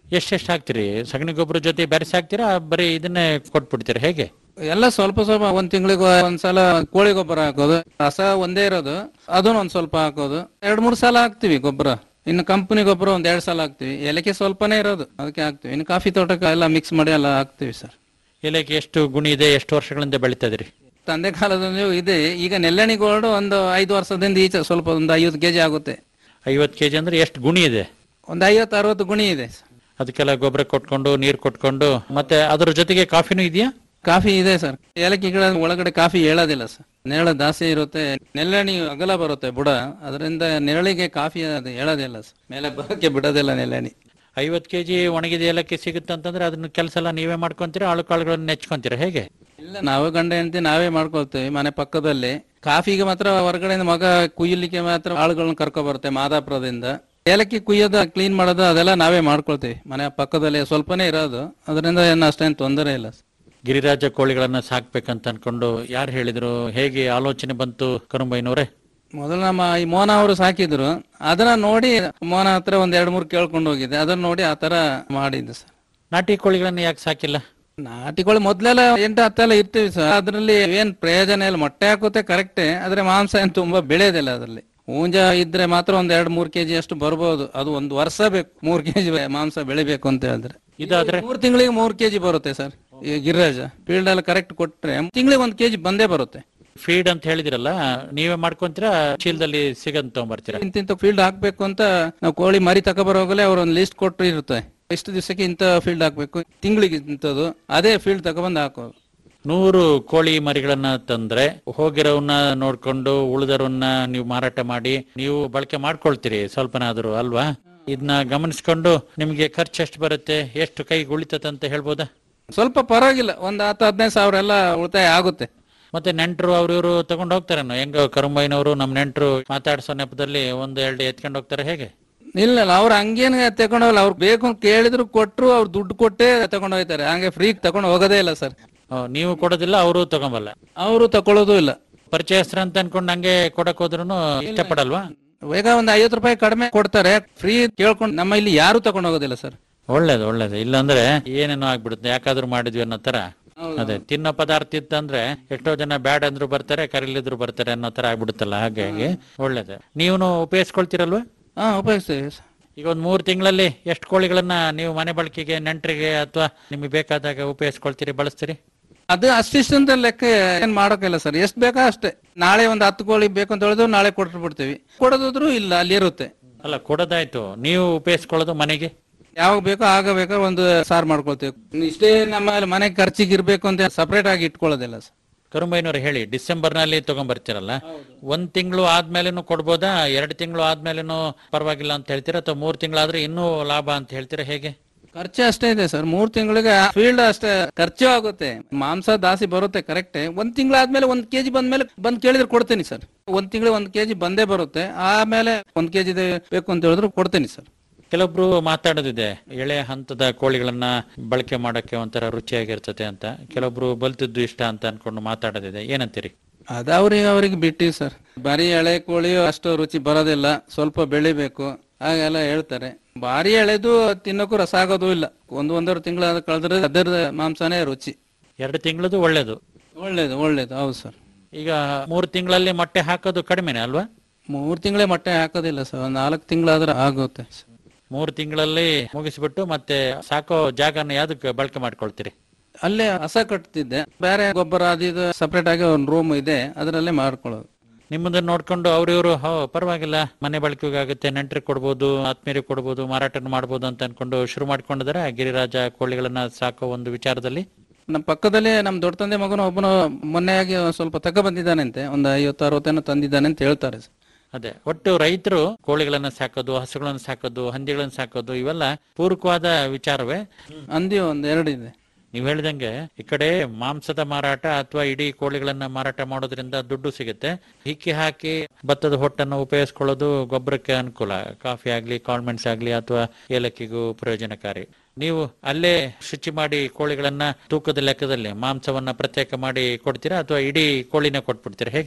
ಎಷ್ಟೆಷ್ಟು ಹಾಕ್ತಿರಿ ಸಗಣಿ ಗೊಬ್ಬರ ಜೊತೆ ಬೆರೆಸಿ ಹಾಕ್ತೀರಾ ಬರೀ ಇದನ್ನೇ ಕೊಟ್ಬಿಡ್ತೀರಾ ಹೇಗೆ ಎಲ್ಲ ಸ್ವಲ್ಪ ಸ್ವಲ್ಪ ಒಂದ್ ತಿಂಗಳಿಗೆ ಒಂದ್ಸಲ ಕೋಳಿ ಗೊಬ್ಬರ ಹಾಕೋದು ರಸ ಒಂದೇ ಇರೋದು ಅದನ್ನ ಒಂದ್ ಸ್ವಲ್ಪ ಹಾಕೋದು ಎರಡ್ ಮೂರ್ ಸಲ ಹಾಕ್ತಿವಿ ಗೊಬ್ಬರ ಇನ್ನು ಕಂಪನಿ ಗೊಬ್ಬರ ಒಂದ್ ಎರಡ್ ಸಲ ಹಾಕ್ತಿವಿ ಏಲಕ್ಕಿ ಸ್ವಲ್ಪನೇ ಇರೋದು ಅದಕ್ಕೆ ಹಾಕ್ತಿವಿ ಇನ್ನು ಕಾಫಿ ತೋಟಕ್ಕೆ ಎಲ್ಲ ಮಿಕ್ಸ್ ಮಾಡಿ ಎಲ್ಲ ಹಾಕ್ತಿವಿ ಸರ್ ಏಲಕ್ಕಿ ಎಷ್ಟು ಗುಣಿ ಇದೆ ಎಷ್ಟು ವರ್ಷಗಳಿಂದ ಬೆಳೀತಾ ಇದ್ರಿ ತಂದೆ ಕಾಲದಲ್ಲಿ ಇದೆ ಈಗ ನೆಲ್ಲಣಿ ಗೋಲ್ಡ್ ಒಂದು ಐದು ವರ್ಷದಿಂದ ಈಚೆ ಸ್ವಲ್ಪ ಒಂದು ಐವತ್ತು ಕೆಜಿ ಆಗುತ್ತೆ ಐವತ್ತು ಕೆಜಿ ಅಂದ್ರೆ ಎಷ್ಟು ಗುಣಿ ಇದೆ ಒಂದು ಐವತ್ತು ಅರವತ್ತು ಗುಣಿ ಇದೆ ಅದಕ್ಕೆಲ್ಲ ಗೊಬ್ಬರ ಕೊಟ್ಕೊಂಡು ನೀರು ಕೊಟ್ಕೊಂಡು ಮತ್ತೆ ಅದ್ರ ಜೊತೆಗೆ ಕಾಫಿನೂ ಇದೆಯಾ ಕಾಫಿ ಇದೆ ಸರ್ ಏಲಕ್ಕಿ ಗಿಡ ಒಳಗಡೆ ಕಾಫಿ ಹೇಳೋದಿಲ್ಲ ಸರ್ ನೆರಳು ದಾಸೆ ಇರುತ್ತೆ ನೆಲ್ಲಣಿ ಅಗಲ ಬರುತ್ತೆ ಬುಡ ಅದರಿಂದ ನೆರಳಿಗೆ ಕಾಫಿ ಅದು ಹೇಳೋದಿಲ್ಲ ಸರ್ ಮೇಲೆ ಬರೋಕೆ ಬಿಡೋದಿಲ್ಲ ನೆಲ್ಲಣಿ ಐವತ್ತು ಕೆಜಿ ಒಣಗಿದ ಏಲಕ್ಕಿ ಸಿಗುತ್ತೆ ಅಂತಂದ್ರೆ ಅದನ್ನ ಕೆಲಸ ಎಲ್ಲ ನೀವೇ ಮಾಡ್ಕೊಂತೀರಾ ಆಳು ಕಾಳುಗಳನ್ನ ನೆಚ್ಕೊಂತೀರಾ ಹೇಗೆ ಇಲ್ಲ ನಾವು ಗಂಡ ಹೆಂಡತಿ ನಾವೇ ಮಾಡ್ಕೊಳ್ತೇವೆ ಮನೆ ಪಕ್ಕದಲ್ಲಿ ಕಾಫಿಗೆ ಮಾತ್ರ ಹೊರಗಡೆಯಿಂದ ಮಗ ಕುಯ್ಯಲಿಕ್ಕೆ ಮಾತ್ರ ಆಳುಗಳನ್ನ ಕರ್ಕೊ ಬರುತ್ತೆ ಮಾದಾಪುರದಿಂದ ಏಲಕ್ಕಿ ಕುಯ್ಯೋದು ಕ್ಲೀನ್ ಮಾಡೋದು ಅದೆಲ್ಲ ನಾವೇ ಮಾಡ್ಕೊಳ್ತೀವಿ ಮನೆ ಪಕ್ಕದಲ್ಲಿ ಸ್ವಲ್ಪನೇ ಇರೋದು ಅದರಿಂದ ಏನು ಅಷ್ಟೇನು ತೊಂದರೆ ಇಲ್ಲ ಸರ್ ಗಿರಿರಾಜ ಕೋಳಿಗಳನ್ನ ಸಾಕ್ಬೇಕಂತ ಅನ್ಕೊಂಡು ಯಾರು ಹೇಳಿದ್ರು ಹೇಗೆ ಆಲೋಚನೆ ಬಂತು ಕರುಂಬೈನವ್ರೆ ಮೊದಲು ನಮ್ಮ ಈ ಮೋನ ಅವರು ಸಾಕಿದ್ರು ಅದನ್ನ ನೋಡಿ ಮೋನ ಹತ್ರ ಒಂದ್ ಎರಡ್ ಮೂರು ಕೇಳ್ಕೊಂಡು ಹೋಗಿದ್ದೆ ಅದನ್ನ ನೋಡಿ ಆ ತರ ಮಾಡಿದ್ದು ಸರ್ ನಾಟಿ ಕೋಳಿಗಳನ್ನ ಯಾಕೆ ಸಾಕಿಲ್ಲ ನಾಟಿಗಳು ಮೊದ್ಲೆಲ್ಲ ಎಂಟು ಹತ್ತೆಲ್ಲ ಇರ್ತೀವಿ ಸರ್ ಅದ್ರಲ್ಲಿ ಏನ್ ಪ್ರಯೋಜನ ಇಲ್ಲ ಮೊಟ್ಟೆ ಹಾಕುತ್ತೆ ಕರೆಕ್ಟೇ ಆದ್ರೆ ಮಾಂಸ ಏನ್ ತುಂಬಾ ಬೆಳೆಯೋದಿಲ್ಲ ಅದ್ರಲ್ಲಿ ಹೂಂಜ ಇದ್ರೆ ಮಾತ್ರ ಒಂದ್ ಎರಡ್ ಮೂರ್ ಕೆಜಿ ಅಷ್ಟು ಬರ್ಬೋದು ಅದು ಒಂದ್ ವರ್ಷ ಬೇಕು ಮೂರ್ ಕೆಜಿ ಮಾಂಸ ಬೆಳಿಬೇಕು ಅಂತ ಹೇಳಿದ್ರೆ ಇದಾದ್ರೆ ಮೂರ್ ತಿಂಗಳಿಗೆ ಮೂರ್ ಕೆಜಿ ಬರುತ್ತೆ ಸರ್ ಈ ಗಿರಿರಾಜ ಫೀಲ್ಡ್ ಅಲ್ಲಿ ಕರೆಕ್ಟ್ ಕೊಟ್ರೆ ತಿಂಗಳಿಗೆ ಒಂದ್ ಕೆಜಿ ಬಂದೇ ಬರುತ್ತೆ ಫೀಡ್ ಅಂತ ಹೇಳಿದಿರಲ್ಲ ನೀವೇ ಮಾಡ್ಕೊಂತೀರಾ ಚೀಲದಲ್ಲಿ ಸಿಗಂತ ತಗೊಂಬರ್ತೀರಾ ಇಂತಿಂತ ಫೀಲ್ಡ್ ಹಾಕ್ಬೇಕು ಅಂತ ನಾವು ಕೋಳಿ ಮರಿ ತಗೊಬರೋಗಲೇ ಅವ್ರ ಒಂದು ಲಿಸ್ಟ್ ಕೊಟ್ಟು ಇರುತ್ತೆ ಇಷ್ಟು ದಿವಸಕ್ಕೆ ಇಂಥ ಫೀಲ್ಡ್ ಹಾಕ್ಬೇಕು ತಿಂಗಳಿಗೆ ಇಂಥದ್ದು ಅದೇ ಫೀಲ್ಡ್ ತಗೊಬಂದು ಹಾಕೋದು ನೂರು ಕೋಳಿ ಮರಿಗಳನ್ನ ತಂದ್ರೆ ಹೋಗಿರೋವನ್ನ ನೋಡ್ಕೊಂಡು ಉಳಿದರವನ್ನ ನೀವು ಮಾರಾಟ ಮಾಡಿ ನೀವು ಬಳಕೆ ಮಾಡ್ಕೊಳ್ತೀರಿ ಸ್ವಲ್ಪನಾದ್ರು ಅಲ್ವಾ ಇದನ್ನ ಗಮನಿಸ್ಕೊಂಡು ನಿಮ್ಗೆ ಖರ್ಚು ಎಷ್ಟು ಬರುತ್ತೆ ಎಷ್ಟು ಕೈಗೆ ಉಳಿತತೆ ಅಂತ ಹೇಳ್ಬೋದಾ ಸ್ವಲ್ಪ ಪರವಾಗಿಲ್ಲ ಒಂದ್ ಹತ್ತು ಹದಿನೈದು ಸಾವಿರ ಎಲ್ಲ ಉಳಿತಾಯ ಆಗುತ್ತೆ ಮತ್ತೆ ನೆಂಟರು ಅವ್ರ ಇವರು ತಗೊಂಡು ಹೋಗ್ತಾರೇನೋ ಹೆಂಗ ಕರುಂಬೈನವರು ನಮ್ ನೆಂಟರು ಮಾತಾಡ್ಸೋ ನೆಪದಲ್ಲಿ ಒಂದ್ ಎರಡು ಎತ್ಕೊಂಡು ಹೋಗ್ತಾರೆ ಹೇಗೆ ಇಲ್ಲ ಇಲ್ಲ ಅವ್ರು ಹಂಗೇನ್ ತಗೊಂಡೋಗಲ್ಲ ಅವ್ರು ಬೇಕು ಅಂತ ಕೇಳಿದ್ರು ಕೊಟ್ರು ಅವ್ರು ದುಡ್ಡು ಕೊಟ್ಟೇ ತಗೊಂಡು ಹೋಗ್ತಾರೆ ಹಂಗೆ ಫ್ರೀ ತಗೊಂಡು ಹೋಗೋದೇ ಇಲ್ಲ ಸರ್ ಆ, ನೀವು ಕೊಡೋದಿಲ್ಲ ಅವರು ತಗೊಂಬಲ್ಲ ಅವರು ತಕೊಳ್ಳೋದು ಇಲ್ಲ ಪರಿಚಯಸ್ತ್ರ ಅಂತ ಅನ್ಕೊಂಡು ಹಂಗೆ ಕೊಡಕ್ ಹೋದ್ರು ಇಷ್ಟಪಡಲ್ವಾ ಈಗ ಒಂದ್ ಐವತ್ತು ರೂಪಾಯಿ ಕಡಿಮೆ ಕೊಡ್ತಾರೆ ಫ್ರೀ ಕೇಳ್ಕೊಂಡು ನಮ್ಮ ಇಲ್ಲಿ ಯಾರು ತಗೊಂಡು ಹೋಗೋದಿಲ್ಲ ಸರ್ ಒಳ್ಳೇದು ಒಳ್ಳೇದು ಇಲ್ಲಾಂದ್ರೆ ಏನೇನೋ ಆಗ್ಬಿಡುತ್ತೆ ಯಾಕಾದ್ರೂ ಮಾಡಿದ್ವಿ ಅನ್ನೋ ತರ ಅದೇ ತಿನ್ನೋ ಪದಾರ್ಥ ಇತ್ತಂದ್ರೆ ಎಷ್ಟೋ ಜನ ಬ್ಯಾಡ್ ಅಂದ್ರು ಬರ್ತಾರೆ ಕರೀಲಿದ್ರು ಬರ್ತಾರೆ ಅನ್ನೋ ತರ ಆಗ್ಬಿಡುತ್ತಲ್ಲ ಹಾಗಾಗಿ ಒಳ್ಳೇದು ನೀವು ಉಪಯೋಗಿಸ್ಕೊಳ್ತೀರಲ್ವಾ ಹಾ ಉಪಯೋಗಿಸ್ತೇವೆ ಸರ್ ಈಗ ಒಂದ್ ಮೂರ್ ತಿಂಗಳಲ್ಲಿ ಎಷ್ಟು ಕೋಳಿಗಳನ್ನ ನೀವು ಮನೆ ಬಳಕೆಗೆ ನೆಂಟರಿಗೆ ಅಥವಾ ನಿಮಗೆ ಬೇಕಾದಾಗ ಉಪಯೋಗಿಸ್ಕೊಳ್ತೀರಿ ಬಳಸ್ತೀರಿ ಅದು ಅಷ್ಟಿಷ್ಟು ಅಂತ ಲೆಕ್ಕ ಏನ್ ಮಾಡೋಕಿಲ್ಲ ಸರ್ ಎಷ್ಟ್ ಬೇಕಾ ಅಷ್ಟೇ ನಾಳೆ ಒಂದ್ ಹತ್ತು ಕೋಳಿ ಬೇಕು ಅಂತ ಹೇಳಿದ್ರು ನಾಳೆ ಕೊಟ್ಟು ಬಿಡ್ತೀವಿ ಕೊಡೋದಾದ್ರು ಇಲ್ಲ ಅಲ್ಲಿ ಇರುತ್ತೆ ಅಲ್ಲ ಕೊಡೋದಾಯ್ತು ನೀವು ಉಪಯೋಗಿಸ್ಕೊಳ್ಳೋದು ಮನೆಗೆ ಯಾವಾಗ ಬೇಕೋ ಆಗ ಬೇಕೋ ಒಂದು ಸಾರ್ ಮಾಡ್ಕೊಳ್ತೀವಿ ಇಷ್ಟೇ ನಮ್ಮ ಮನೆ ಖರ್ಚಿಗೆ ಇರ್ಬೇಕು ಅಂತ ಸಪರೇಟ್ ಆಗಿ ಇಟ್ಕೊಳ್ಳೋದಿಲ್ಲ ಸರ್ ಕರುಂಬೈನವ್ರು ಹೇಳಿ ಡಿಸೆಂಬರ್ ನಲ್ಲಿ ತಗೊಂಡ್ಬರ್ತೀರಲ್ಲ ಒಂದ್ ತಿಂಗಳು ಆದ್ಮೇಲೆನೂ ಕೊಡ್ಬೋದಾ ಎರಡು ತಿಂಗಳು ಆದ್ಮೇಲೆನೂ ಪರವಾಗಿಲ್ಲ ಅಂತ ಹೇಳ್ತೀರಾ ಅಥವಾ ಮೂರ್ ತಿಂಗಳಾದ್ರೆ ಇನ್ನೂ ಲಾಭ ಅಂತ ಹೇಳ್ತೀರಾ ಹೇಗೆ ಖರ್ಚು ಅಷ್ಟೇ ಇದೆ ಸರ್ ಮೂರ್ ತಿಂಗಳಿಗೆ ಫೀಲ್ಡ್ ಅಷ್ಟೇ ಖರ್ಚು ಆಗುತ್ತೆ ಮಾಂಸ ದಾಸಿ ಬರುತ್ತೆ ಕರೆಕ್ಟ್ ಒಂದ್ ತಿಂಗಳಾದ್ಮೇಲೆ ಒಂದ್ ಕೆಜಿ ಬಂದ್ಮೇಲೆ ಬಂದ್ ಕೇಳಿದ್ರೆ ಕೊಡ್ತೀನಿ ಸರ್ ಒಂದ್ ತಿಂಗಳು ಒಂದ್ ಕೆಜಿ ಬಂದೇ ಬರುತ್ತೆ ಆಮೇಲೆ ಒಂದ್ ಕೆಜಿ ಬೇಕು ಅಂತ ಹೇಳಿದ್ರು ಕೊಡ್ತೀನಿ ಸರ್ ಕೆಲವೊಬ್ರು ಮಾತಾಡೋದಿದೆ ಎಳೆ ಹಂತದ ಕೋಳಿಗಳನ್ನ ಬಳಕೆ ಮಾಡಕ್ಕೆ ಒಂಥರ ರುಚಿಯಾಗಿರ್ತದೆ ಅಂತ ಕೆಲವೊಬ್ರು ಬಲ್ತಿದ್ದು ಇಷ್ಟ ಅಂತ ಅನ್ಕೊಂಡು ಮಾತಾಡೋದಿದೆ ಏನಂತೀರಿ ಅದ ಅವ್ರಿಗೆ ಅವ್ರಿಗೆ ಬಿಟ್ಟಿ ಸರ್ ಬರೀ ಎಳೆ ಕೋಳಿ ಅಷ್ಟು ರುಚಿ ಬರೋದಿಲ್ಲ ಸ್ವಲ್ಪ ಬೆಳಿಬೇಕು ಹಾಗೆಲ್ಲ ಹೇಳ್ತಾರೆ ಭಾರಿ ಎಳೆದು ತಿನ್ನೋಕು ರಸ ಆಗೋದು ಇಲ್ಲ ಒಂದ್ ಒಂದೂವರೆ ತಿಂಗಳ ಕಳೆದ್ರೆ ಅದರ ಮಾಂಸನೇ ರುಚಿ ಎರಡು ತಿಂಗಳದು ಒಳ್ಳೇದು ಒಳ್ಳೇದು ಒಳ್ಳೇದು ಹೌದು ಸರ್ ಈಗ ಮೂರು ತಿಂಗಳಲ್ಲಿ ಮೊಟ್ಟೆ ಹಾಕೋದು ಕಡಿಮೆನೆ ಅಲ್ವಾ ಮೂರ್ ತಿಂಗಳೇ ಮೊಟ್ಟೆ ಹಾಕೋದಿಲ್ಲ ಸರ್ ಒಂದ್ ನಾಲ್ಕು ತಿಂಗಳಾದ್ರೆ ಆಗುತ್ತೆ ಮೂರು ತಿಂಗಳಲ್ಲಿ ಮುಗಿಸ್ಬಿಟ್ಟು ಮತ್ತೆ ಸಾಕೋ ಜಾಗನ ಯಾವ್ದಕ್ಕೆ ಬಳಕೆ ಮಾಡ್ಕೊಳ್ತೀರಿ ಅಲ್ಲೇ ಹಸ ಕಟ್ತಿದ್ದೆ ಬೇರೆ ಗೊಬ್ಬರ ಅದು ಇದು ಸಪರೇಟ್ ಆಗಿ ಒಂದು ರೂಮ್ ಇದೆ ಅದರಲ್ಲೇ ಮಾಡ್ಕೊಳ್ಳೋದು ನಿಮ್ಮದನ್ನ ನೋಡ್ಕೊಂಡು ಅವ್ರಿವ್ರು ಹೋ ಪರವಾಗಿಲ್ಲ ಮನೆ ಬಳಕೆಗೆ ಆಗುತ್ತೆ ನೆಂಟರಿಗೆ ಕೊಡ್ಬೋದು ಆತ್ಮೀಯರಿಗೆ ಕೊಡ್ಬೋದು ಮಾರಾಟ ಮಾಡ್ಬೋದು ಅಂತ ಅನ್ಕೊಂಡು ಶುರು ಮಾಡ್ಕೊಂಡಿದ್ದಾರೆ ಗಿರಿರಾಜ ಕೋಳಿಗಳನ್ನ ಸಾಕೋ ಒಂದು ವಿಚಾರದಲ್ಲಿ ನಮ್ಮ ಪಕ್ಕದಲ್ಲಿ ನಮ್ಮ ದೊಡ್ಡ ತಂದೆ ಮಗನ ಒಬ್ಬನು ಮೊನ್ನೆಯಾಗಿ ಒಂದ್ ಸ್ವಲ್ಪ ತಗ ಬಂದಿದ್ದಾನಂತೆ ಒಂದು ಐವತ್ತು ಅರವತ್ತೇನೋ ತಂದಿದ್ದಾನೆ ಅಂತ ಹೇಳ್ತಾರೆ ಸರ್ ಅದೇ ಒಟ್ಟು ರೈತರು ಕೋಳಿಗಳನ್ನ ಸಾಕೋದು ಹಸುಗಳನ್ನ ಸಾಕೋದು ಹಂದಿಗಳನ್ನ ಸಾಕೋದು ಇವೆಲ್ಲ ಪೂರಕವಾದ ವಿಚಾರವೇ ಹಂದಿ ಒಂದ್ ಎರಡು ಇದೆ ನೀವು ಹೇಳಿದಂಗೆ ಈ ಕಡೆ ಮಾಂಸದ ಮಾರಾಟ ಅಥವಾ ಇಡೀ ಕೋಳಿಗಳನ್ನ ಮಾರಾಟ ಮಾಡೋದ್ರಿಂದ ದುಡ್ಡು ಸಿಗುತ್ತೆ ಹಿಕ್ಕಿ ಹಾಕಿ ಭತ್ತದ ಹೊಟ್ಟನ್ನು ಉಪಯೋಗಿಸ್ಕೊಳ್ಳೋದು ಗೊಬ್ಬರಕ್ಕೆ ಅನುಕೂಲ ಕಾಫಿ ಆಗ್ಲಿ ಕಾಳ್ಮೆಣ್ಸ್ ಆಗ್ಲಿ ಅಥವಾ ಏಲಕ್ಕಿಗೂ ಪ್ರಯೋಜನಕಾರಿ ನೀವು ಅಲ್ಲೇ ಶುಚಿ ಮಾಡಿ ಕೋಳಿಗಳನ್ನ ತೂಕದ ಲೆಕ್ಕದಲ್ಲಿ ಮಾಂಸವನ್ನ ಪ್ರತ್ಯೇಕ ಮಾಡಿ ಕೊಡ್ತೀರಾ ಅಥವಾ ಇಡೀ ಕೋಳಿನ ಕೊಟ್ಬಿಡ್ತೀರಾ ಹೇಗೆ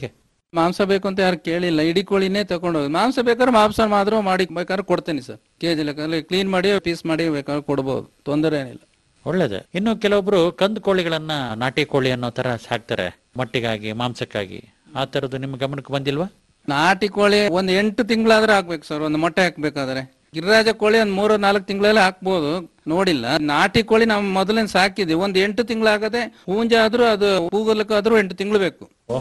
ಮಾಂಸ ಬೇಕು ಅಂತ ಯಾರು ಕೇಳಿಲ್ಲ ಇಡೀ ಕೋಳಿನೇ ತಗೊಂಡು ಹೋಗಿ ಮಾಂಸ ಬೇಕಾದ್ರೆ ಮಾಂಸ ಮಾತ್ರ ಮಾಡಿ ಬೇಕಾದ್ರೆ ಕೊಡ್ತೇನೆ ಸರ್ ಕೆಜಿ ಲೆಕ್ಕದಲ್ಲಿ ಕ್ಲೀನ್ ಮಾಡಿ ಪೀಸ್ ಮಾಡಿ ಬೇಕಾದ್ರೆ ಕೊಡ್ಬೋದು ತೊಂದರೆ ಏನಿಲ್ಲ ಒಳ್ಳೇದು ಇನ್ನು ಕೆಲವೊಬ್ರು ಕಂದು ಕೋಳಿಗಳನ್ನ ನಾಟಿ ಕೋಳಿ ಅನ್ನೋ ತರ ಸಾಕ್ತಾರೆ ಮೊಟ್ಟಿಗಾಗಿ ಮಾಂಸಕ್ಕಾಗಿ ಆ ತರದ್ದು ನಿಮ್ಮ ಗಮನಕ್ಕೆ ಬಂದಿಲ್ವಾ ನಾಟಿ ಕೋಳಿ ಒಂದ್ ಎಂಟು ತಿಂಗಳಾದ್ರೆ ಹಾಕ್ಬೇಕು ಸರ್ ಒಂದು ಮೊಟ್ಟೆ ಹಾಕ್ಬೇಕಾದ್ರೆ ಗಿರಿರಾಜ ಕೋಳಿ ಒಂದ್ ಮೂರು ನಾಲ್ಕು ತಿಂಗಳಲ್ಲಿ ಹಾಕ್ಬೋದು ನೋಡಿಲ್ಲ ನಾಟಿ ಕೋಳಿ ನಾವು ಮೊದಲಿನ ಸಾಕಿದ್ವಿ ಒಂದ್ ಎಂಟು ತಿಂಗಳಾಗದೆ ಹೂಂಜ ಆದ್ರೂ ಅದು ಕೂಗಲಿಕ್ಕಾದ್ರೂ ಎಂಟು ತಿಂಗಳು ಬೇಕು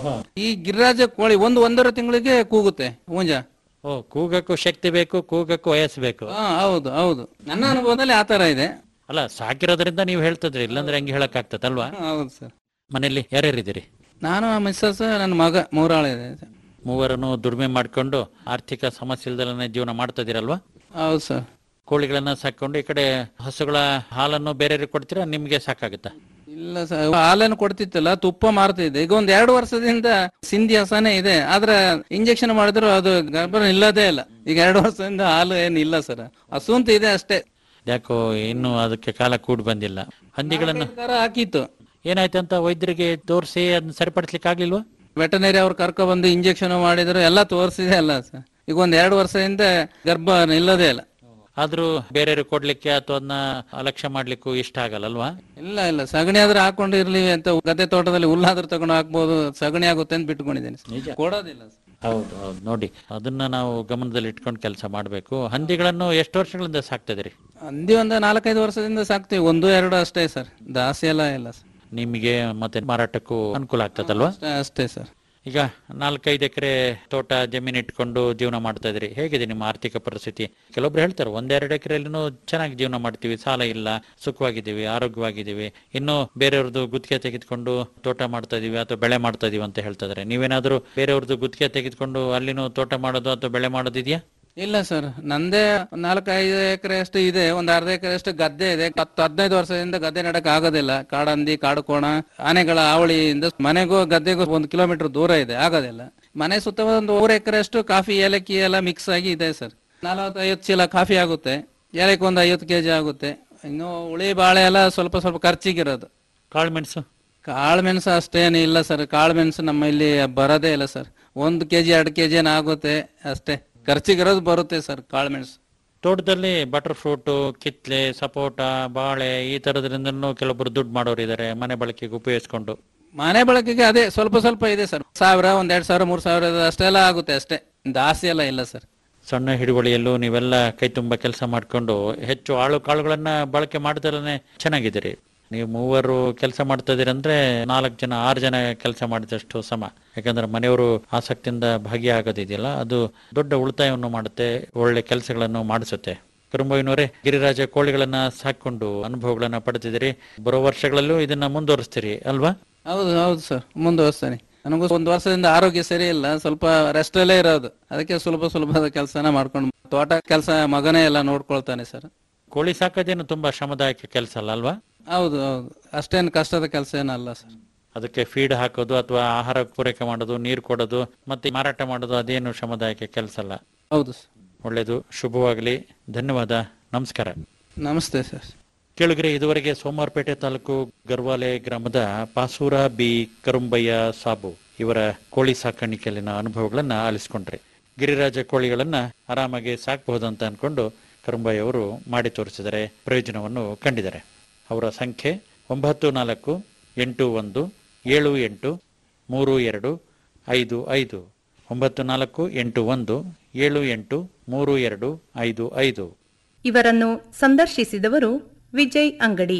ಈ ಗಿರಿರಾಜ ಕೋಳಿ ಒಂದು ಒಂದೂವರೆ ತಿಂಗಳಿಗೆ ಕೂಗುತ್ತೆ ಹೂಂಜ ಓ ಕೂಗಕ್ಕೂ ಶಕ್ತಿ ಬೇಕು ಕೂಗಕ್ಕೂ ವಯಸ್ಸು ಬೇಕು ಹಾ ಹೌದು ಹೌದು ನನ್ನ ಅನುಭವದಲ್ಲಿ ಆ ತರ ಇದೆ ಅಲ್ಲ ಸಾಕಿರೋದ್ರಿಂದ ನೀವು ಹೇಳ್ತಿದ್ರಿ ಇಲ್ಲಾಂದ್ರೆ ಹೆಂಗೆ ಹೇಳಕ್ ಆಗ್ತದಲ್ವಾ ಹಾ, ಹೌದು ಸರ್ ಮನೆಯಲ್ಲಿ ಯಾರ್ಯಾರಿದ್ದೀರಿ ನಾನು ಮಿಸ್ಸಸ್ ನನ್ನ ಮಗ ಮೂರಾಳು ಇದೆ ಮೂವರನ್ನು ದುಡಿಮೆ ಮಾಡ್ಕೊಂಡು ಆರ್ಥಿಕ ಸಮಸ್ಯೆ ಇಲ್ದಲೇ ಜೀವನ ಮಾಡ್ತಾ ಇದೀರಲ್ವಾ ಹೌದು ಸರ್ ಕೋಳಿಗಳನ್ನ ಸಾಕೊಂಡು ಈ ಕಡೆ ಹಸುಗಳ ಹಾಲನ್ನು ಬೇರೆಯವ್ರಿಗೆ ಕೊಡ್ತೀರಾ ನಿಮ್ಗೆ ಸಾಕಾಗುತ್ತಾ ಇಲ್ಲ ಸರ್ ಹಾಲನ್ನು ಕೊಡ್ತಿತ್ತಲ್ಲ ತುಪ್ಪ ಮಾರ್ತಿದ್ದೆ ಈಗ ಒಂದ್ ಎರಡು ವರ್ಷದಿಂದ ಸಿಂಧಿ ಹಸನೇ ಇದೆ ಆದ್ರೆ ಇಂಜೆಕ್ಷನ್ ಮಾಡಿದ್ರು ಅದು ಗರ್ಭ ನಿಲ್ಲದೇ ಇಲ್ಲ ಈಗ ಎರಡು ವರ್ಷದಿಂದ ಹಾಲು ಏನು ಇಲ್ಲ ಸರ್ ಹಸು ಅಂತ ಇದೆ ಅಷ್ಟೇ ಯಾಕೋ ಇನ್ನು ಅದಕ್ಕೆ ಕಾಲ ಕೂಡ್ ಬಂದಿಲ್ಲ ಹಂದಿಗಳನ್ನು ಕರ ಹಾಕಿತ್ತು ಏನಾಯ್ತು ಅಂತ ವೈದ್ಯರಿಗೆ ತೋರಿಸಿ ಅದನ್ನ ಸರಿಪಡಿಸ್ಲಿಕ್ಕೆ ಆಗ್ಲಿಲ್ವಾ ವೆಟನರಿ ಅವ್ರು ಕರ್ಕೊ ಬಂದು ಇಂಜೆಕ್ಷನ್ ಮಾಡಿದ್ರು ಎಲ್ಲ ತೋರಿಸಿದೆ ಅಲ್ಲ ಸರ್ ಈಗ ಒಂದ್ ಎರಡು ವರ್ಷದಿಂದ ಗರ್ಭ ನಿಲ್ಲದೇ ಇಲ್ಲ ಆದ್ರೂ ಬೇರೆಯವ್ರಿಗೆ ಕೊಡ್ಲಿಕ್ಕೆ ಅಥವಾ ಅದನ್ನ ಅಲಕ್ಷ್ಯ ಮಾಡ್ಲಿಕ್ಕೂ ಇಷ್ಟ ಆಗಲ್ಲಲ್ವಾ ಇಲ್ಲ ಇಲ್ಲ ಸಗಣಿ ಆದ್ರೆ ಹಾಕೊಂಡು ಇರ್ಲಿ ಅಂತ ಗದ್ದೆ ತೋಟದಲ್ಲಿ ಹುಲ್ಲಾದ್ರೂ ತಗೊಂಡು ಹಾಕ್ಬೋದು ಸಗಣಿ ಆಗುತ್ತೆ ಅಂತ ಬಿಟ್ಕೊಂಡಿದ್ದೇನೆ ಸರ್. ಕೊಡೋದಿಲ್ಲ ಸರ್. ಹೌದು ಹೌದು ನೋಡಿ ಅದನ್ನ ನಾವು ಗಮನದಲ್ಲಿ ಇಟ್ಕೊಂಡು ಕೆಲಸ ಮಾಡಬೇಕು ಹಂದಿಗಳನ್ನು ಎಷ್ಟು ವರ್ಷಗಳಿಂದ ಸಾಕ್ತಾ ಇದೀರಿ ಹಂದಿ ಒಂದು ನಾಲ್ಕೈದು ವರ್ಷದಿಂದ ಸಾಕ್ತಿವಿ ಒಂದು ಎರಡು ಅಷ್ಟೇ ಸರ್ ದಾಸಿ ಎಲ್ಲ ಇಲ್ಲ ಸರ್ ನಿಮಗೆ ಮತ್ತೆ ಮಾರಾಟಕ್ಕೂ ಅನುಕೂಲ ಆಗ್ತದಲ್ವಾ ಅಷ್ಟೇ ಅಷ್ಟೇ ಸರ್ ಈಗ ನಾಲ್ಕೈದು ಎಕರೆ ತೋಟ ಜಮೀನು ಇಟ್ಕೊಂಡು ಜೀವನ ಮಾಡ್ತಾ ಇದ್ರಿ ಹೇಗಿದೆ ನಿಮ್ಮ ಆರ್ಥಿಕ ಪರಿಸ್ಥಿತಿ ಕೆಲವೊಬ್ರು ಹೇಳ್ತಾರೆ ಒಂದೆರಡು ಎಕರೆಯಲ್ಲಿನೂ ಚೆನ್ನಾಗಿ ಜೀವನ ಮಾಡ್ತೀವಿ ಸಾಲ ಇಲ್ಲ ಸುಖವಾಗಿದ್ದೀವಿ ಆರೋಗ್ಯವಾಗಿದ್ದೀವಿ ಇನ್ನು ಬೇರೆಯವ್ರದ್ದು ಗುತ್ತಿಗೆ ತೆಗೆದುಕೊಂಡು ತೋಟ ಮಾಡ್ತಾ ಇದೀವಿ ಅಥವಾ ಬೆಳೆ ಮಾಡ್ತಾ ಇದೀವಿ ಅಂತ ಹೇಳ್ತಾ ಇದಾರೆ ನೀವೇನಾದ್ರೂ ಬೇರೆಯವ್ರದ್ದು ಗುತ್ತಿಗೆ ತೆಗೆದುಕೊಂಡು ಅಲ್ಲಿನೂ ತೋಟ ಮಾಡೋದು ಅಥವಾ ಬೆಳೆ ಮಾಡೋದಿದೆಯಾ ಇಲ್ಲ ಸರ್ ನಂದೇ ಒಂದ್ ನಾಲ್ಕೈದು ಎಕರೆ ಅಷ್ಟು ಇದೆ ಒಂದ್ ಅರ್ಧ ಎಕರೆ ಅಷ್ಟು ಗದ್ದೆ ಇದೆ ಹತ್ತು ಹದಿನೈದು ವರ್ಷದಿಂದ ಗದ್ದೆ ನಡಕ್ ಆಗೋದಿಲ್ಲ ಕಾಡಂದಿ ಕಾಡು ಕೋಣ ಆನೆಗಳ ಹಾವಳಿಯಿಂದ ಮನೆಗೂ ಗದ್ದೆಗೂ ಒಂದು ಕಿಲೋಮೀಟರ್ ದೂರ ಇದೆ ಆಗೋದಿಲ್ಲ ಮನೆ ಸುತ್ತ ಒಂದು ಮೂರು ಎಕರೆ ಅಷ್ಟು ಕಾಫಿ ಏಲಕ್ಕಿ ಎಲ್ಲ ಮಿಕ್ಸ್ ಆಗಿ ಇದೆ ಸರ್ ನಲವತ್ತೈವತ್ತು ಚೀಲ ಕಾಫಿ ಆಗುತ್ತೆ ಏಲಕ್ಕಿ ಒಂದು ಐವತ್ತು ಕೆಜಿ ಆಗುತ್ತೆ ಇನ್ನು ಉಳಿ ಬಾಳೆ ಎಲ್ಲ ಸ್ವಲ್ಪ ಸ್ವಲ್ಪ ಖರ್ಚಿಗಿರೋದು ಕಾಳುಮೆಣಸು ಕಾಳು ಮೆಣಸು ಅಷ್ಟೇನು ಇಲ್ಲ ಸರ್ ಕಾಳು ಮೆಣಸು ನಮ್ಮ ಇಲ್ಲಿ ಬರೋದೇ ಇಲ್ಲ ಸರ್ ಒಂದು ಕೆಜಿ ಎರಡು ಕೆಜಿ ಏನು ಆಗುತ್ತೆ ಅಷ್ಟೇ ಖರ್ಚಿಗಿರೋದು ಬರುತ್ತೆ ಸರ್ ಕಾಳು ಮೆಣಸು ತೋಟದಲ್ಲಿ ಬಟರ್ ಫ್ರೂಟ್ ಕಿತ್ಲೆ ಸಪೋಟ ಬಾಳೆ ಈ ತರದ್ರಿಂದನೂ ಕೆಲವೊಬ್ರು ದುಡ್ಡು ಮಾಡೋರು ಇದಾರೆ ಮನೆ ಬಳಕೆಗೆ ಉಪಯೋಗಿಸ್ಕೊಂಡು ಮನೆ ಬಳಕೆಗೆ ಅದೇ ಸ್ವಲ್ಪ ಸ್ವಲ್ಪ ಇದೆ ಸರ್ ಸಾವಿರ ಒಂದ್ ಎರಡ್ ಸಾವಿರ ಮೂರ್ ಸಾವಿರ ಅಷ್ಟೆಲ್ಲ ಆಗುತ್ತೆ ಅಷ್ಟೇ ಜಾಸ್ತಿ ಎಲ್ಲ ಇಲ್ಲ ಸರ್ ಸಣ್ಣ ಹಿಡುವಳಿಯಲ್ಲೂ ನೀವೆಲ್ಲ ಕೈ ತುಂಬ ಕೆಲಸ ಮಾಡಿಕೊಂಡು ಹೆಚ್ಚು ಆಳು ಕಾಳುಗಳನ್ನ ಬಳಕೆ ಮಾಡ್ದಲೇ ಚೆನ್ನಾಗಿದ್ದೀರಿ ನೀವು ಮೂವರು ಕೆಲಸ ಮಾಡ್ತಾ ಇದೀರಿ ಅಂದ್ರೆ ನಾಲ್ಕು ಜನ ಆರು ಜನ ಕೆಲಸ ಮಾಡಿದಷ್ಟು ಸಮ ಯಾಕಂದ್ರೆ ಮನೆಯವರು ಆಸಕ್ತಿಯಿಂದ ಭಾಗಿಯಾಗೋದಿದೆಯಲ್ಲ ಅದು ದೊಡ್ಡ ಉಳಿತಾಯವನ್ನು ಮಾಡುತ್ತೆ ಒಳ್ಳೆ ಕೆಲಸಗಳನ್ನು ಮಾಡಿಸುತ್ತೆ ಕುರುಂಬವಿನವರೇ ಗಿರಿರಾಜ ಕೋಳಿಗಳನ್ನ ಸಾಕೊಂಡು ಅನುಭವಗಳನ್ನ ಪಡೆದಿದ್ದೀರಿ ಬರೋ ವರ್ಷಗಳಲ್ಲೂ ಇದನ್ನ ಮುಂದುವರಿಸ್ತೀರಿ ಅಲ್ವಾ ಹೌದು ಹೌದು ಸರ್ ಮುಂದುವರ್ಸ್ತಾನೆ ನನಗೂ ಒಂದು ವರ್ಷದಿಂದ ಆರೋಗ್ಯ ಸರಿ ಇಲ್ಲ ಸ್ವಲ್ಪ ರೆಸ್ಟ್ ಅಲ್ಲೇ ಇರೋದು ಅದಕ್ಕೆ ಸುಲಭ ಸುಲಭದ ಕೆಲಸನ ಮಾಡ್ಕೊಂಡು ತೋಟ ಕೆಲಸ ಮಗನೇ ಎಲ್ಲ ನೋಡ್ಕೊಳ್ತಾನೆ ಸರ್ ಕೋಳಿ ಸಾಕೋದೇನು ತುಂಬಾ ಶ್ರಮದಾಯಕ ಕೆಲಸ ಅಲ್ಲ ಅಲ್ವಾ ಹೌದು ಹೌದು ಅಷ್ಟೇನು ಕಷ್ಟದ ಕೆಲಸ ಏನಲ್ಲ ಸರ್ ಅದಕ್ಕೆ ಫೀಡ್ ಹಾಕೋದು ಅಥವಾ ಆಹಾರ ಪೂರೈಕೆ ಮಾಡೋದು ನೀರು ಕೊಡೋದು ಮತ್ತೆ ಮಾರಾಟ ಮಾಡೋದು ಅದೇನು ಶ್ರಮದಾಯಕ ಕೆಲಸ ಅಲ್ಲ ಹೌದು ಸರ್ ಒಳ್ಳೇದು ಶುಭವಾಗಲಿ ಧನ್ಯವಾದ ನಮಸ್ಕಾರ ನಮಸ್ತೆ ಸರ್ ಕೇಳುಗರೆ ಇದುವರೆಗೆ ಸೋಮವಾರಪೇಟೆ ತಾಲೂಕು ಗರ್ವಾಲೆ ಗ್ರಾಮದ ಪಾಸೂರ ಬಿ ಕರುಂಬಯ್ಯ ಸಾಬು ಇವರ ಕೋಳಿ ಸಾಕಾಣಿಕೆಯಲ್ಲಿನ ಅನುಭವಗಳನ್ನ ಆಲಿಸ್ಕೊಂಡ್ರಿ ಗಿರಿರಾಜ ಕೋಳಿಗಳನ್ನ ಆರಾಮಾಗಿ ಸಾಕಬಹುದು ಅಂತ ಅನ್ಕೊಂಡು ಕರುಂಬಯ್ಯ ಅವರು ಮಾಡಿ ತೋರಿಸಿದರೆ ಪ್ರಯೋಜನವನ್ನು ಕಂಡಿದ್ದಾರೆ ಅವರ ಸಂಖ್ಯೆ ಒಂಬತ್ತು ನಾಲ್ಕು ಎಂಟು ಒಂದು ಏಳು ಎಂಟು ಮೂರು ಎರಡು ಐದು ಐದು ಒಂಬತ್ತು ನಾಲ್ಕು ಎಂಟು ಒಂದು ಏಳು ಎಂಟು ಮೂರು ಎರಡು ಐದು ಐದು ಇವರನ್ನು ಸಂದರ್ಶಿಸಿದವರು ವಿಜಯ್ ಅಂಗಡಿ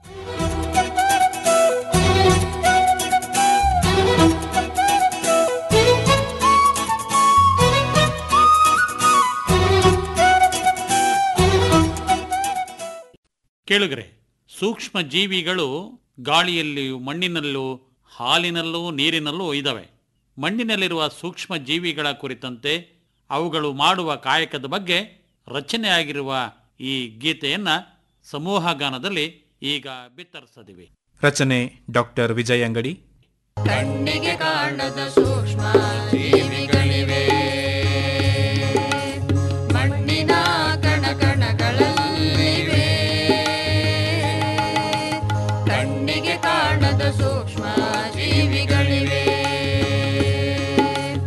ಕೇಳುಗರೆ ಸೂಕ್ಷ್ಮ ಜೀವಿಗಳು ಗಾಳಿಯಲ್ಲಿಯೂ ಮಣ್ಣಿನಲ್ಲೂ ಹಾಲಿನಲ್ಲೂ ನೀರಿನಲ್ಲೂ ಇದ್ದಾವೆ ಮಣ್ಣಿನಲ್ಲಿರುವ ಸೂಕ್ಷ್ಮ ಜೀವಿಗಳ ಕುರಿತಂತೆ ಅವುಗಳು ಮಾಡುವ ಕಾಯಕದ ಬಗ್ಗೆ ರಚನೆಯಾಗಿರುವ ಈ ಗೀತೆಯನ್ನ ಸಮೂಹ ಗಾನದಲ್ಲಿ ಈಗ ಬಿತ್ತರಿಸದಿವೆ ರಚನೆ ಡಾಕ್ಟರ್ ವಿಜಯ್ ಅಂಗಡಿ ಕಣ್ಣಿಗೆ ಕಾಣದ ಸೂಕ್ಷ್ಮ ಜೀವಿಗಳಿವೆ ಮಣ್ಣಿನ ಕಣ ಕಣಗಳಲ್ಲಿವೆ ಕಣ್ಣಿಗೆ ಕಾಣದ ಸೂಕ್ಷ್ಮ ಜೀವಿಗಳಿವೆ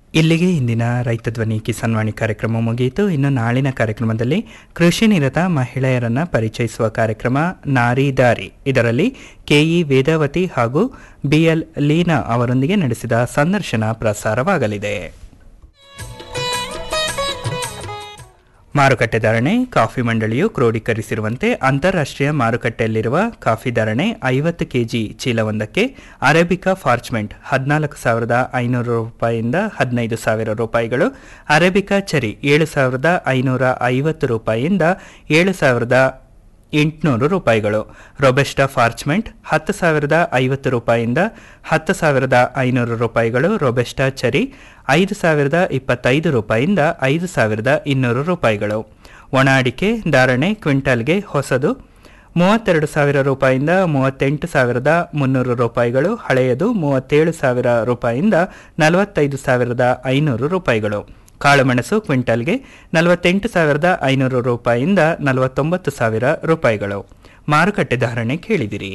ಇಲ್ಲಿಗೆ ಇಂದಿನ ರೈತ ಧ್ವನಿ ಕಿಸಾನ್ ವಾಣಿ ಕಾರ್ಯಕ್ರಮ ಮುಗಿಯಿತು ಇನ್ನು ನಾಳಿನ ಕಾರ್ಯಕ್ರಮದಲ್ಲಿ ಕೃಷಿ ನಿರತ ಮಹಿಳೆಯರನ್ನ ಪರಿಚಯಿಸುವ ಕಾರ್ಯಕ್ರಮ ನಾರಿ ದಾರಿ ಇದರಲ್ಲಿ ಕೆಇ ವೇದಾವತಿ ಹಾಗೂ ಬಿಎಲ್ ಲೀನಾ ಅವರೊಂದಿಗೆ ನಡೆಸಿದ ಸಂದರ್ಶನ ಪ್ರಸಾರವಾಗಲಿದೆ ಮಾರುಕಟ್ಟೆ ಧಾರಣೆ ಕಾಫಿ ಮಂಡಳಿಯು ಕ್ರೋಢೀಕರಿಸಿರುವಂತೆ ಅಂತಾರಾಷ್ಟ್ರೀಯ ಮಾರುಕಟ್ಟೆಯಲ್ಲಿರುವ ಕಾಫಿ ಧಾರಣೆ ಐವತ್ತು ಕೆಜಿ ಚೀಲವೊಂದಕ್ಕೆ ಅರೇಬಿಕಾ ಫಾರ್ಚ್ಮೆಂಟ್ ಹದಿನಾಲ್ಕು ಸಾವಿರದ ಐನೂರು ರೂಪಾಯಿಯಿಂದ ಹದಿನೈದು ಸಾವಿರ ರೂಪಾಯಿಗಳು ಅರೇಬಿಕಾ ಚರಿ ಏಳು ಸಾವಿರದ ಐನೂರ ಐವತ್ತು ರೂಪಾಯಿಯಿಂದ ಏಳು ಸಾವಿರದ ಎಂಟುನೂರು ರೂಪಾಯಿಗಳು ರೊಬೆಸ್ಟಾ ಫಾರ್ಚ್ಮೆಂಟ್ ಹತ್ತು ಸಾವಿರದ ಐವತ್ತು ರೂಪಾಯಿಯಿಂದ ಹತ್ತು ಸಾವಿರದ ಐನೂರು ರೂಪಾಯಿಗಳು ರೊಬೆಸ್ಟಾ ಚರಿ ಐದು ಸಾವಿರದ ಇಪ್ಪತ್ತೈದು ರೂಪಾಯಿಯಿಂದ ಐದು ಸಾವಿರದ ಇನ್ನೂರು ರೂಪಾಯಿಗಳು ಒಣ ಅಡಿಕೆ ಧಾರಣೆ ಕ್ವಿಂಟಲ್ಗೆ ಹೊಸದು ಮೂವತ್ತೆರಡು ಸಾವಿರ ರೂಪಾಯಿಯಿಂದ ಮೂವತ್ತೆಂಟು ಸಾವಿರದ ಮುನ್ನೂರು ರೂಪಾಯಿಗಳು ಹಳೆಯದು ಮೂವತ್ತೇಳು ಸಾವಿರ ರೂಪಾಯಿಯಿಂದ ನಲವತ್ತೈದು ಸಾವಿರದ ಐನೂರು ರೂಪಾಯಿಗಳು ಕಾಳುಮೆಣಸು ಕ್ವಿಂಟಲ್ಗೆ ನಲವತ್ತೆಂಟು ಸಾವಿರದ ಐನೂರು ರೂಪಾಯಿಯಿಂದ ನಲವತ್ತೊಂಬತ್ತು ಸಾವಿರ ರೂಪಾಯಿಗಳು ಮಾರುಕಟ್ಟೆ ಧಾರಣೆ ಕೇಳಿದಿರಿ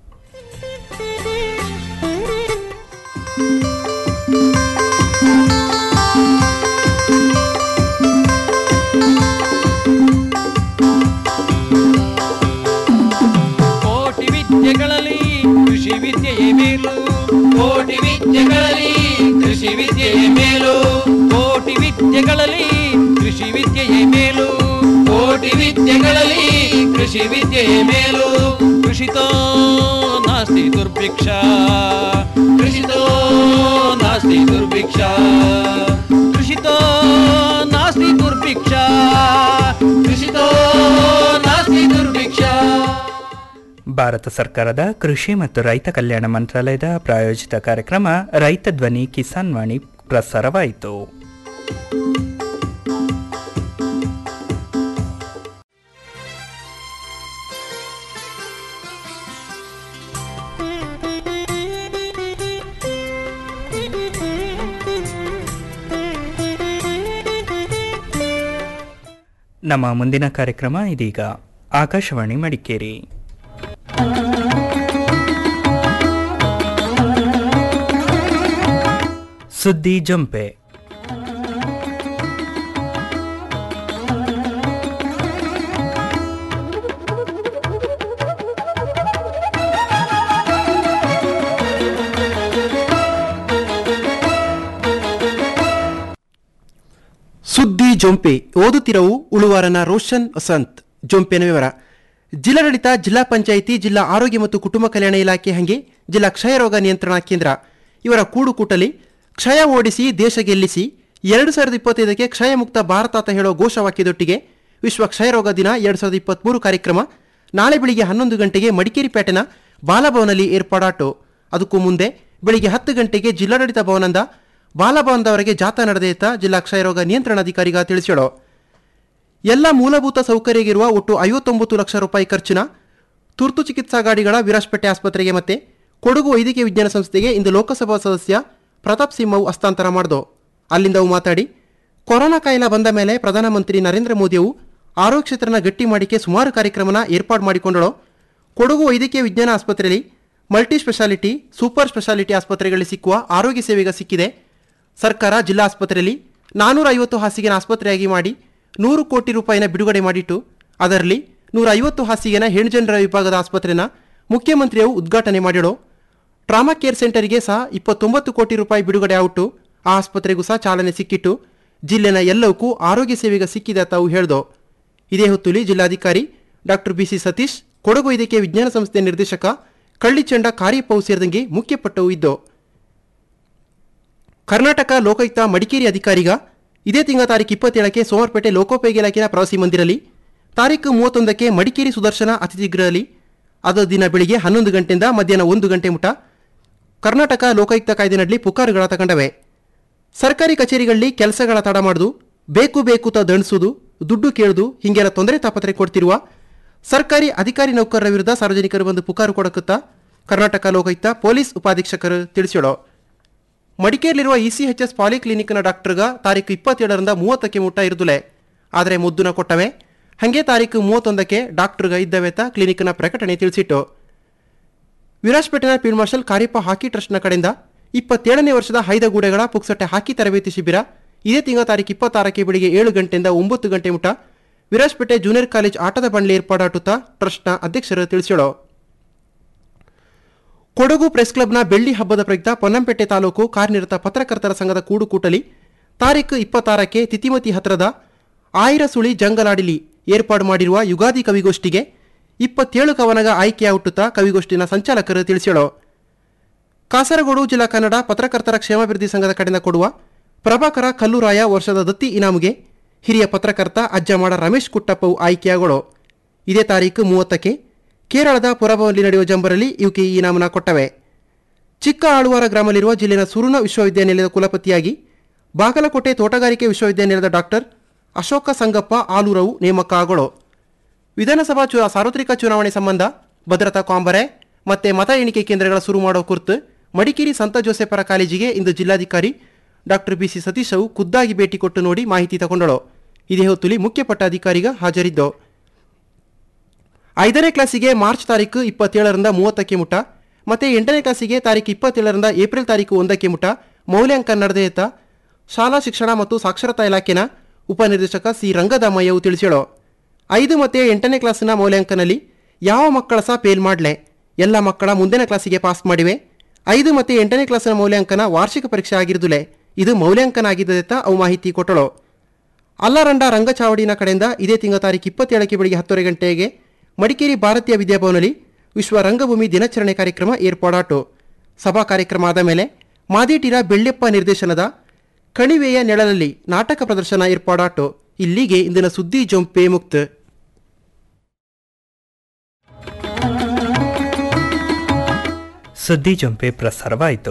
ಕೋಟಿ ವಿದ್ಯೆಗಳಲ್ಲಿ ಕೃಷಿ ವಿದ್ಯೆಯೇ ಮೇಲು ಕೋಟಿ ವಿದ್ಯೆಗಳಲ್ಲಿ ಕೃಷಿ ವಿದ್ಯೆಯ ಮೇಲು ಕೋಟಿ ವಿದ್ಯೆಗಳಲ್ಲಿ ಕೃಷಿ ವಿದ್ಯೆಯೇ ಮೇಲು ಕೋಟಿ ವಿದ್ಯೆಗಳಲ್ಲಿ ಕೃಷಿ ವಿದ್ಯೆಯ ಮೇಲು ಕೃಷಿತೋ ನಾಸ್ತಿ ದುರ್ಭಿಕ್ಷ ಕೃಷಿತೋ ನಾಸ್ತಿ ದುರ್ಭಿಕ್ಷ ಕೃಷಿತೋ ನಾಸ್ತಿ ದುರ್ಭಿಕ್ಷ ಕೃಷಿತೋ ನಾಸ್ತಿ ದುರ್ಭಿಕ್ಷ ಭಾರತ ಸರ್ಕಾರದ ಕೃಷಿ ಮತ್ತು ರೈತ ಕಲ್ಯಾಣ ಮಂತ್ರಾಲಯದ ಪ್ರಾಯೋಜಿತ ಕಾರ್ಯಕ್ರಮ ರೈತ ಧ್ವನಿ ಕಿಸಾನ್ ವಾಣಿ ಪ್ರಸಾರವಾಯಿತು ನಮ್ಮ ಮುಂದಿನ ಕಾರ್ಯಕ್ರಮ ಇದೀಗ ಆಕಾಶವಾಣಿ ಮಡಿಕೇರಿ ಸುದ್ದಿ ಜಂಪೆ ಸುದ್ದಿ ಜೊಂಪೆ ಓದುತ್ತಿರವು ಉಳುವಾರನ ರೋಷನ್ ವಸಂತ್ ಜೊಂಪೆನ ವಿವರ ಜಿಲ್ಲಾಡಳಿತ ಜಿಲ್ಲಾ ಪಂಚಾಯಿತಿ ಜಿಲ್ಲಾ ಆರೋಗ್ಯ ಮತ್ತು ಕುಟುಂಬ ಕಲ್ಯಾಣ ಇಲಾಖೆ ಹಂಗೆ ಜಿಲ್ಲಾ ಕ್ಷಯರೋಗ ನಿಯಂತ್ರಣ ಕೇಂದ್ರ ಇವರ ಕೂಡುಕೂಟಲಿ ಕ್ಷಯ ಓಡಿಸಿ ದೇಶ ಗೆಲ್ಲಿಸಿ ಎರಡು ಸಾವಿರದ ಇಪ್ಪತ್ತೈದಕ್ಕೆ ಕ್ಷಯ ಮುಕ್ತ ಭಾರತ ಅಂತ ಹೇಳೋ ಘೋಷವಾಕ್ಯದೊಟ್ಟಿಗೆ ವಿಶ್ವ ಕ್ಷಯರೋಗ ದಿನ ಎರಡು ಸಾವಿರದ ಇಪ್ಪತ್ತ್ಮೂರು ಕಾರ್ಯಕ್ರಮ ನಾಳೆ ಬೆಳಿಗ್ಗೆ ಹನ್ನೊಂದು ಗಂಟೆಗೆ ಮಡಿಕೇರಿ ಪೇಟೆನ ಬಾಲಭವನಲ್ಲಿ ಏರ್ಪಾಡಾಟು ಅದಕ್ಕೂ ಮುಂದೆ ಬೆಳಿಗ್ಗೆ ಹತ್ತು ಗಂಟೆಗೆ ಜಿಲ್ಲಾಡಳಿತ ಭವನದ ಬಾಲಭವನದವರೆಗೆ ಜಾಥಾ ನಡೆದೈತ ಜಿಲ್ಲಾ ಕ್ಷಯರೋಗ ನಿಯಂತ್ರಣಾಧಿಕಾರಿಗ ತಿಳಿಸ್ಯಾಳೋ ಎಲ್ಲ ಮೂಲಭೂತ ಸೌಕರ್ಯಗಿರುವ ಒಟ್ಟು ಐವತ್ತೊಂಬತ್ತು ಲಕ್ಷ ರೂಪಾಯಿ ಖರ್ಚಿನ ತುರ್ತು ಚಿಕಿತ್ಸಾ ಗಾಡಿಗಳ ವಿರಾಜ್ಪೇಟೆ ಆಸ್ಪತ್ರೆಗೆ ಮತ್ತೆ ಕೊಡಗು ವೈದ್ಯಕೀಯ ವಿಜ್ಞಾನ ಸಂಸ್ಥೆಗೆ ಇಂದು ಲೋಕಸಭಾ ಸದಸ್ಯ ಪ್ರತಾಪ್ ಸಿಂಹವು ಹಸ್ತಾಂತರ ಮಾಡಿದವು ಅಲ್ಲಿಂದ ಅವು ಮಾತಾಡಿ ಕೊರೋನಾ ಕಾಯಿಲೆ ಬಂದ ಮೇಲೆ ಪ್ರಧಾನಮಂತ್ರಿ ನರೇಂದ್ರ ಮೋದಿಯವು ಆರೋಗ್ಯ ಕ್ಷೇತ್ರನ ಗಟ್ಟಿ ಮಾಡಿಕೆ ಸುಮಾರು ಕಾರ್ಯಕ್ರಮನ ಏರ್ಪಾಡು ಮಾಡಿಕೊಂಡಳು ಕೊಡಗು ವೈದ್ಯಕೀಯ ವಿಜ್ಞಾನ ಆಸ್ಪತ್ರೆಯಲ್ಲಿ ಮಲ್ಟಿ ಸ್ಪೆಷಾಲಿಟಿ ಸೂಪರ್ ಸ್ಪೆಷಾಲಿಟಿ ಆಸ್ಪತ್ರೆಗಳಲ್ಲಿ ಸಿಕ್ಕುವ ಆರೋಗ್ಯ ಸೇವೆಗೆ ಸಿಕ್ಕಿದೆ ಸರ್ಕಾರ ಜಿಲ್ಲಾ ಆಸ್ಪತ್ರೆಯಲ್ಲಿ ನಾನೂರ ಐವತ್ತು ಹಾಸಿಗೆನ ಆಸ್ಪತ್ರೆಯಾಗಿ ಮಾಡಿ ನೂರು ಕೋಟಿ ರೂಪಾಯಿನ ಬಿಡುಗಡೆ ಮಾಡಿಟ್ಟು ಅದರಲ್ಲಿ ನೂರ ಐವತ್ತು ಹಾಸಿಗೆನ ಹೆಣ್ಜನರ ವಿಭಾಗದ ಆಸ್ಪತ್ರೆನ ಮುಖ್ಯಮಂತ್ರಿಯವು ಉದ್ಘಾಟನೆ ಮಾಡಿಳು ಟ್ರಾಮಾ ಕೇರ್ ಸೆಂಟರ್ಗೆ ಸಹ ಇಪ್ಪತ್ತೊಂಬತ್ತು ಕೋಟಿ ರೂಪಾಯಿ ಬಿಡುಗಡೆ ಔಟು ಆ ಆಸ್ಪತ್ರೆಗೂ ಸಹ ಚಾಲನೆ ಸಿಕ್ಕಿಟ್ಟು ಜಿಲ್ಲೆನ ಎಲ್ಲವಕ್ಕೂ ಆರೋಗ್ಯ ಸೇವೆಗೆ ಸಿಕ್ಕಿದೆ ತಾವು ಹೇಳ್ದೋ ಇದೇ ಹೊತ್ತುಲಿ ಜಿಲ್ಲಾಧಿಕಾರಿ ಡಾಕ್ಟರ್ ಬಿಸಿ ಸತೀಶ್ ಕೊಡಗು ವೈದ್ಯಕೀಯ ವಿಜ್ಞಾನ ಸಂಸ್ಥೆ ನಿರ್ದೇಶಕ ಕಳ್ಳಿಚಂಡ ಕಾರ್ಯಪ್ಪವು ಸೇರಿದಂಗೆ ಮುಖ್ಯಪಟ್ಟವು ಇದ್ದೋ ಕರ್ನಾಟಕ ಲೋಕಾಯುಕ್ತ ಮಡಿಕೇರಿ ಅಧಿಕಾರಿಗ ಇದೇ ತಿಂಗಳ ತಾರೀಕು ಇಪ್ಪತ್ತೇಳಕ್ಕೆ ಸೋಮವಾರಪೇಟೆ ಲೋಕೋಪಯೋಗಿ ಇಲಾಖೆಯ ಪ್ರವಾಸಿ ಮಂದಿರಲ್ಲಿ ತಾರೀಕು ಮೂವತ್ತೊಂದಕ್ಕೆ ಮಡಿಕೇರಿ ಸುದರ್ಶನ ಅತಿಥಿ ಗೃಹದಲ್ಲಿ ಅದ ದಿನ ಬೆಳಿಗ್ಗೆ ಹನ್ನೊಂದು ಗಂಟೆಯಿಂದ ಮಧ್ಯಾಹ್ನ ಒಂದು ಗಂಟೆ ಮುಟ ಕರ್ನಾಟಕ ಲೋಕಾಯುಕ್ತ ಕಾಯ್ದೆನಲ್ಲಿ ಪುಕಾರುಗಳ ತಗೊಂಡವೆ ಸರ್ಕಾರಿ ಕಚೇರಿಗಳಲ್ಲಿ ಕೆಲಸಗಳ ತಡ ಮಾಡುದು ಬೇಕು ಬೇಕು ತ ದಂಡಿಸುವುದು ದುಡ್ಡು ಕೇಳುದು ಹಿಂಗೆಲ್ಲ ತೊಂದರೆ ತಾಪತ್ರೆ ಕೊಡ್ತಿರುವ ಸರ್ಕಾರಿ ಅಧಿಕಾರಿ ನೌಕರರ ವಿರುದ್ಧ ಸಾರ್ವಜನಿಕರು ಬಂದು ಪುಕಾರು ಕೊಡಕುತ್ತಾ ಕರ್ನಾಟಕ ಲೋಕಾಯುಕ್ತ ಪೊಲೀಸ್ ಉಪಾಧೀಕ್ಷಕರು ತಿಳಿಸ್ಯಾಳೋ ಮಡಿಕೇರಿಲಿರುವ ಇಸಿಎಚ್ಎಸ್ ಪಾಲಿಕ್ಲಿನಿಕ್ನ ಡಾಕ್ಟರ್ಗ ತಾರೀಕು ಇಪ್ಪತ್ತೇಳರಿಂದ ಮೂವತ್ತಕ್ಕೆ ಮುಟ್ಟ ಇರುದುಲೆ ಆದರೆ ಮುದ್ದುನ ಕೊಟ್ಟವೆ ಹಂಗೆ ತಾರೀಕು ಮೂವತ್ತೊಂದಕ್ಕೆ ಡಾಕ್ಟರ್ಗ ಇದ್ದವೆತ ಕ್ಲಿನಿಕ್ನ ಪ್ರಕಟಣೆ ತಿಳಿಸಿಟ್ಟು ವಿರಾಜ್ಪೇಟೆನ ಫೀಲ್ಡ್ ಮಾರ್ಷಲ್ ಕಾರ್ಯಪ್ಪ ಹಾಕಿ ಟ್ರಸ್ಟ್ನ ಕಡೆಯಿಂದ ಇಪ್ಪತ್ತೇಳನೇ ವರ್ಷದ ಹೈದಗೂಡೆಗಳ ಪುಕ್ಸಟ್ಟೆ ಹಾಕಿ ತರಬೇತಿ ಶಿಬಿರ ಇದೇ ತಿಂಗಳ ತಾರೀಕು ಇಪ್ಪತ್ತಾರಕ್ಕೆ ಬೆಳಿಗ್ಗೆ ಏಳು ಗಂಟೆಯಿಂದ ಒಂಬತ್ತು ಗಂಟೆ ಮುಟ ವಿರಾಜ್ಪೇಟೆ ಜೂನಿಯರ್ ಕಾಲೇಜ್ ಆಟದ ಬಂಡ್ಲಿ ಏರ್ಪಾಡಾಟುತ್ತಾ ಟ್ರಸ್ಟ್ನ ಅಧ್ಯಕ್ಷರು ತಿಳಿಸಿಳು ಕೊಡಗು ಪ್ರೆಸ್ ಕ್ಲಬ್ನ ಬೆಳ್ಳಿ ಹಬ್ಬದ ಪ್ರಯುಕ್ತ ಪೊನ್ನಂಪೇಟೆ ತಾಲೂಕು ಕಾರ್ಯನಿರತ ಪತ್ರಕರ್ತರ ಸಂಘದ ಕೂಡುಕೂಟಲಿ ತಾರೀಕು ಇಪ್ಪತ್ತಾರಕ್ಕೆ ತಿತಿಮತಿ ಹತ್ರದ ಆಯಿರ ಸುಳಿ ಜಂಗಲಾಡಿಲಿ ಏರ್ಪಾಡು ಮಾಡಿರುವ ಯುಗಾದಿ ಕವಿಗೋಷ್ಠಿಗೆ ಇಪ್ಪತ್ತೇಳು ಕವನಗ ಆಯ್ಕೆಯ ಹುಟ್ಟುತ್ತಾ ಕವಿಗೋಷ್ಠಿನ ಸಂಚಾಲಕರು ತಿಳಿಸಿಳು ಕಾಸರಗೋಡು ಜಿಲ್ಲಾ ಕನ್ನಡ ಪತ್ರಕರ್ತರ ಕ್ಷೇಮಾಭಿವೃದ್ಧಿ ಸಂಘದ ಕಡೆಯಿಂದ ಕೊಡುವ ಪ್ರಭಾಕರ ಕಲ್ಲುರಾಯ ವರ್ಷದ ದತ್ತಿ ಇನಾಮಿಗೆ ಹಿರಿಯ ಪತ್ರಕರ್ತ ಅಜ್ಜಮಾಡ ರಮೇಶ್ ಕುಟ್ಟಪ್ಪವು ಆಯ್ಕೆಯಾಗಳು ಇದೇ ತಾರೀಕು ಮೂವತ್ತಕ್ಕೆ ಕೇರಳದ ಪುರಭವನಲ್ಲಿ ನಡೆಯುವ ಜಂಬರಲ್ಲಿ ಇವಕ್ಕೆ ಈ ಇನಾಮನ ಕೊಟ್ಟವೆ ಚಿಕ್ಕ ಆಳುವಾರ ಗ್ರಾಮದಲ್ಲಿರುವ ಜಿಲ್ಲೆಯ ಸುರುಣ ವಿಶ್ವವಿದ್ಯಾನಿಲಯದ ಕುಲಪತಿಯಾಗಿ ಬಾಗಲಕೋಟೆ ತೋಟಗಾರಿಕೆ ವಿಶ್ವವಿದ್ಯಾನಿಲಯದ ಡಾಕ್ಟರ್ ಅಶೋಕ ಸಂಗಪ್ಪ ಆಲೂರವು ನೇಮಕ ಆಗಳು ವಿಧಾನಸಭಾ ಚು ಸಾರ್ವತ್ರಿಕ ಚುನಾವಣೆ ಸಂಬಂಧ ಭದ್ರತಾ ಕಾಂಬರೆ ಮತ್ತೆ ಮತ ಎಣಿಕೆ ಕೇಂದ್ರಗಳ ಶುರು ಮಾಡುವ ಕುರಿತು ಮಡಿಕೇರಿ ಸಂತ ಜೋಸೆಫರ ಕಾಲೇಜಿಗೆ ಇಂದು ಜಿಲ್ಲಾಧಿಕಾರಿ ಡಾಕ್ಟರ್ ಬಿಸಿ ಸತೀಶವು ಖುದ್ದಾಗಿ ಭೇಟಿ ಕೊಟ್ಟು ನೋಡಿ ಮಾಹಿತಿ ತಗೊಂಡಳು ಇದೇ ಹೊತ್ತುಲಿ ಮುಖ್ಯ ಪಟ್ಟಾಧಿಕಾರಿಗ ಹಾಜರಿದ್ದು ಐದನೇ ಕ್ಲಾಸಿಗೆ ಮಾರ್ಚ್ ತಾರೀಕು ಇಪ್ಪತ್ತೇಳರಿಂದ ಮೂವತ್ತಕ್ಕೆ ಮುಟ ಮತ್ತೆ ಎಂಟನೇ ಕ್ಲಾಸಿಗೆ ತಾರೀಕು ಇಪ್ಪತ್ತೇಳರಿಂದ ಏಪ್ರಿಲ್ ತಾರೀಕು ಒಂದಕ್ಕೆ ಮುಟ ಮೌಲ್ಯಾಂಕನ ನಡೆದೆಯತ್ತ ಶಾಲಾ ಶಿಕ್ಷಣ ಮತ್ತು ಸಾಕ್ಷರತಾ ಇಲಾಖೆನ ಉಪನಿರ್ದೇಶಕ ಸಿ ರಂಗದಾಮಯ್ಯವು ತಿಳಿಸಿಳು ಐದು ಮತ್ತು ಎಂಟನೇ ಕ್ಲಾಸಿನ ಮೌಲ್ಯಾಂಕನಲ್ಲಿ ಯಾವ ಮಕ್ಕಳ ಸಹ ಫೇಲ್ ಮಾಡಲೆ ಎಲ್ಲ ಮಕ್ಕಳ ಮುಂದಿನ ಕ್ಲಾಸಿಗೆ ಪಾಸ್ ಮಾಡಿವೆ ಐದು ಮತ್ತು ಎಂಟನೇ ಕ್ಲಾಸಿನ ಮೌಲ್ಯಾಂಕನ ವಾರ್ಷಿಕ ಪರೀಕ್ಷೆ ಆಗಿರುದುಲೆ ಇದು ಮೌಲ್ಯಾಂಕನ ಆಗಿದ್ದೆತ್ತ ಅವು ಮಾಹಿತಿ ಕೊಟ್ಟಳು ಅಲ್ಲಾರಂಡ ರಂಗಚಾವಡಿನ ಕಡೆಯಿಂದ ಇದೇ ತಿಂಗಳ ತಾರೀಕು ಇಪ್ಪತ್ತೇಳಕ್ಕೆ ಬೆಳಿಗ್ಗೆ ಹತ್ತುವರೆ ಗಂಟೆಗೆ ಮಡಿಕೇರಿ ಭಾರತೀಯ ವಿದ್ಯಾಭವನಲ್ಲಿ ವಿಶ್ವ ರಂಗಭೂಮಿ ದಿನಾಚರಣೆ ಕಾರ್ಯಕ್ರಮ ಏರ್ಪಾಡಾಟು ಸಭಾ ಕಾರ್ಯಕ್ರಮ ಆದ ಮೇಲೆ ಮಾದೇಟಿರ ಬೆಳ್ಳೆಪ್ಪ ನಿರ್ದೇಶನದ ಕಣಿವೆಯ ನೆಳಲಲ್ಲಿ ನಾಟಕ ಪ್ರದರ್ಶನ ಏರ್ಪಾಡಾಟು ಇಲ್ಲಿಗೆ ಇಂದಿನ ಸುದ್ದಿ ಜೊಂಪೆ ಮುಕ್ತ ಸುದ್ದಿ ಜೊಂಪೆ ಪ್ರಸಾರವಾಯಿತು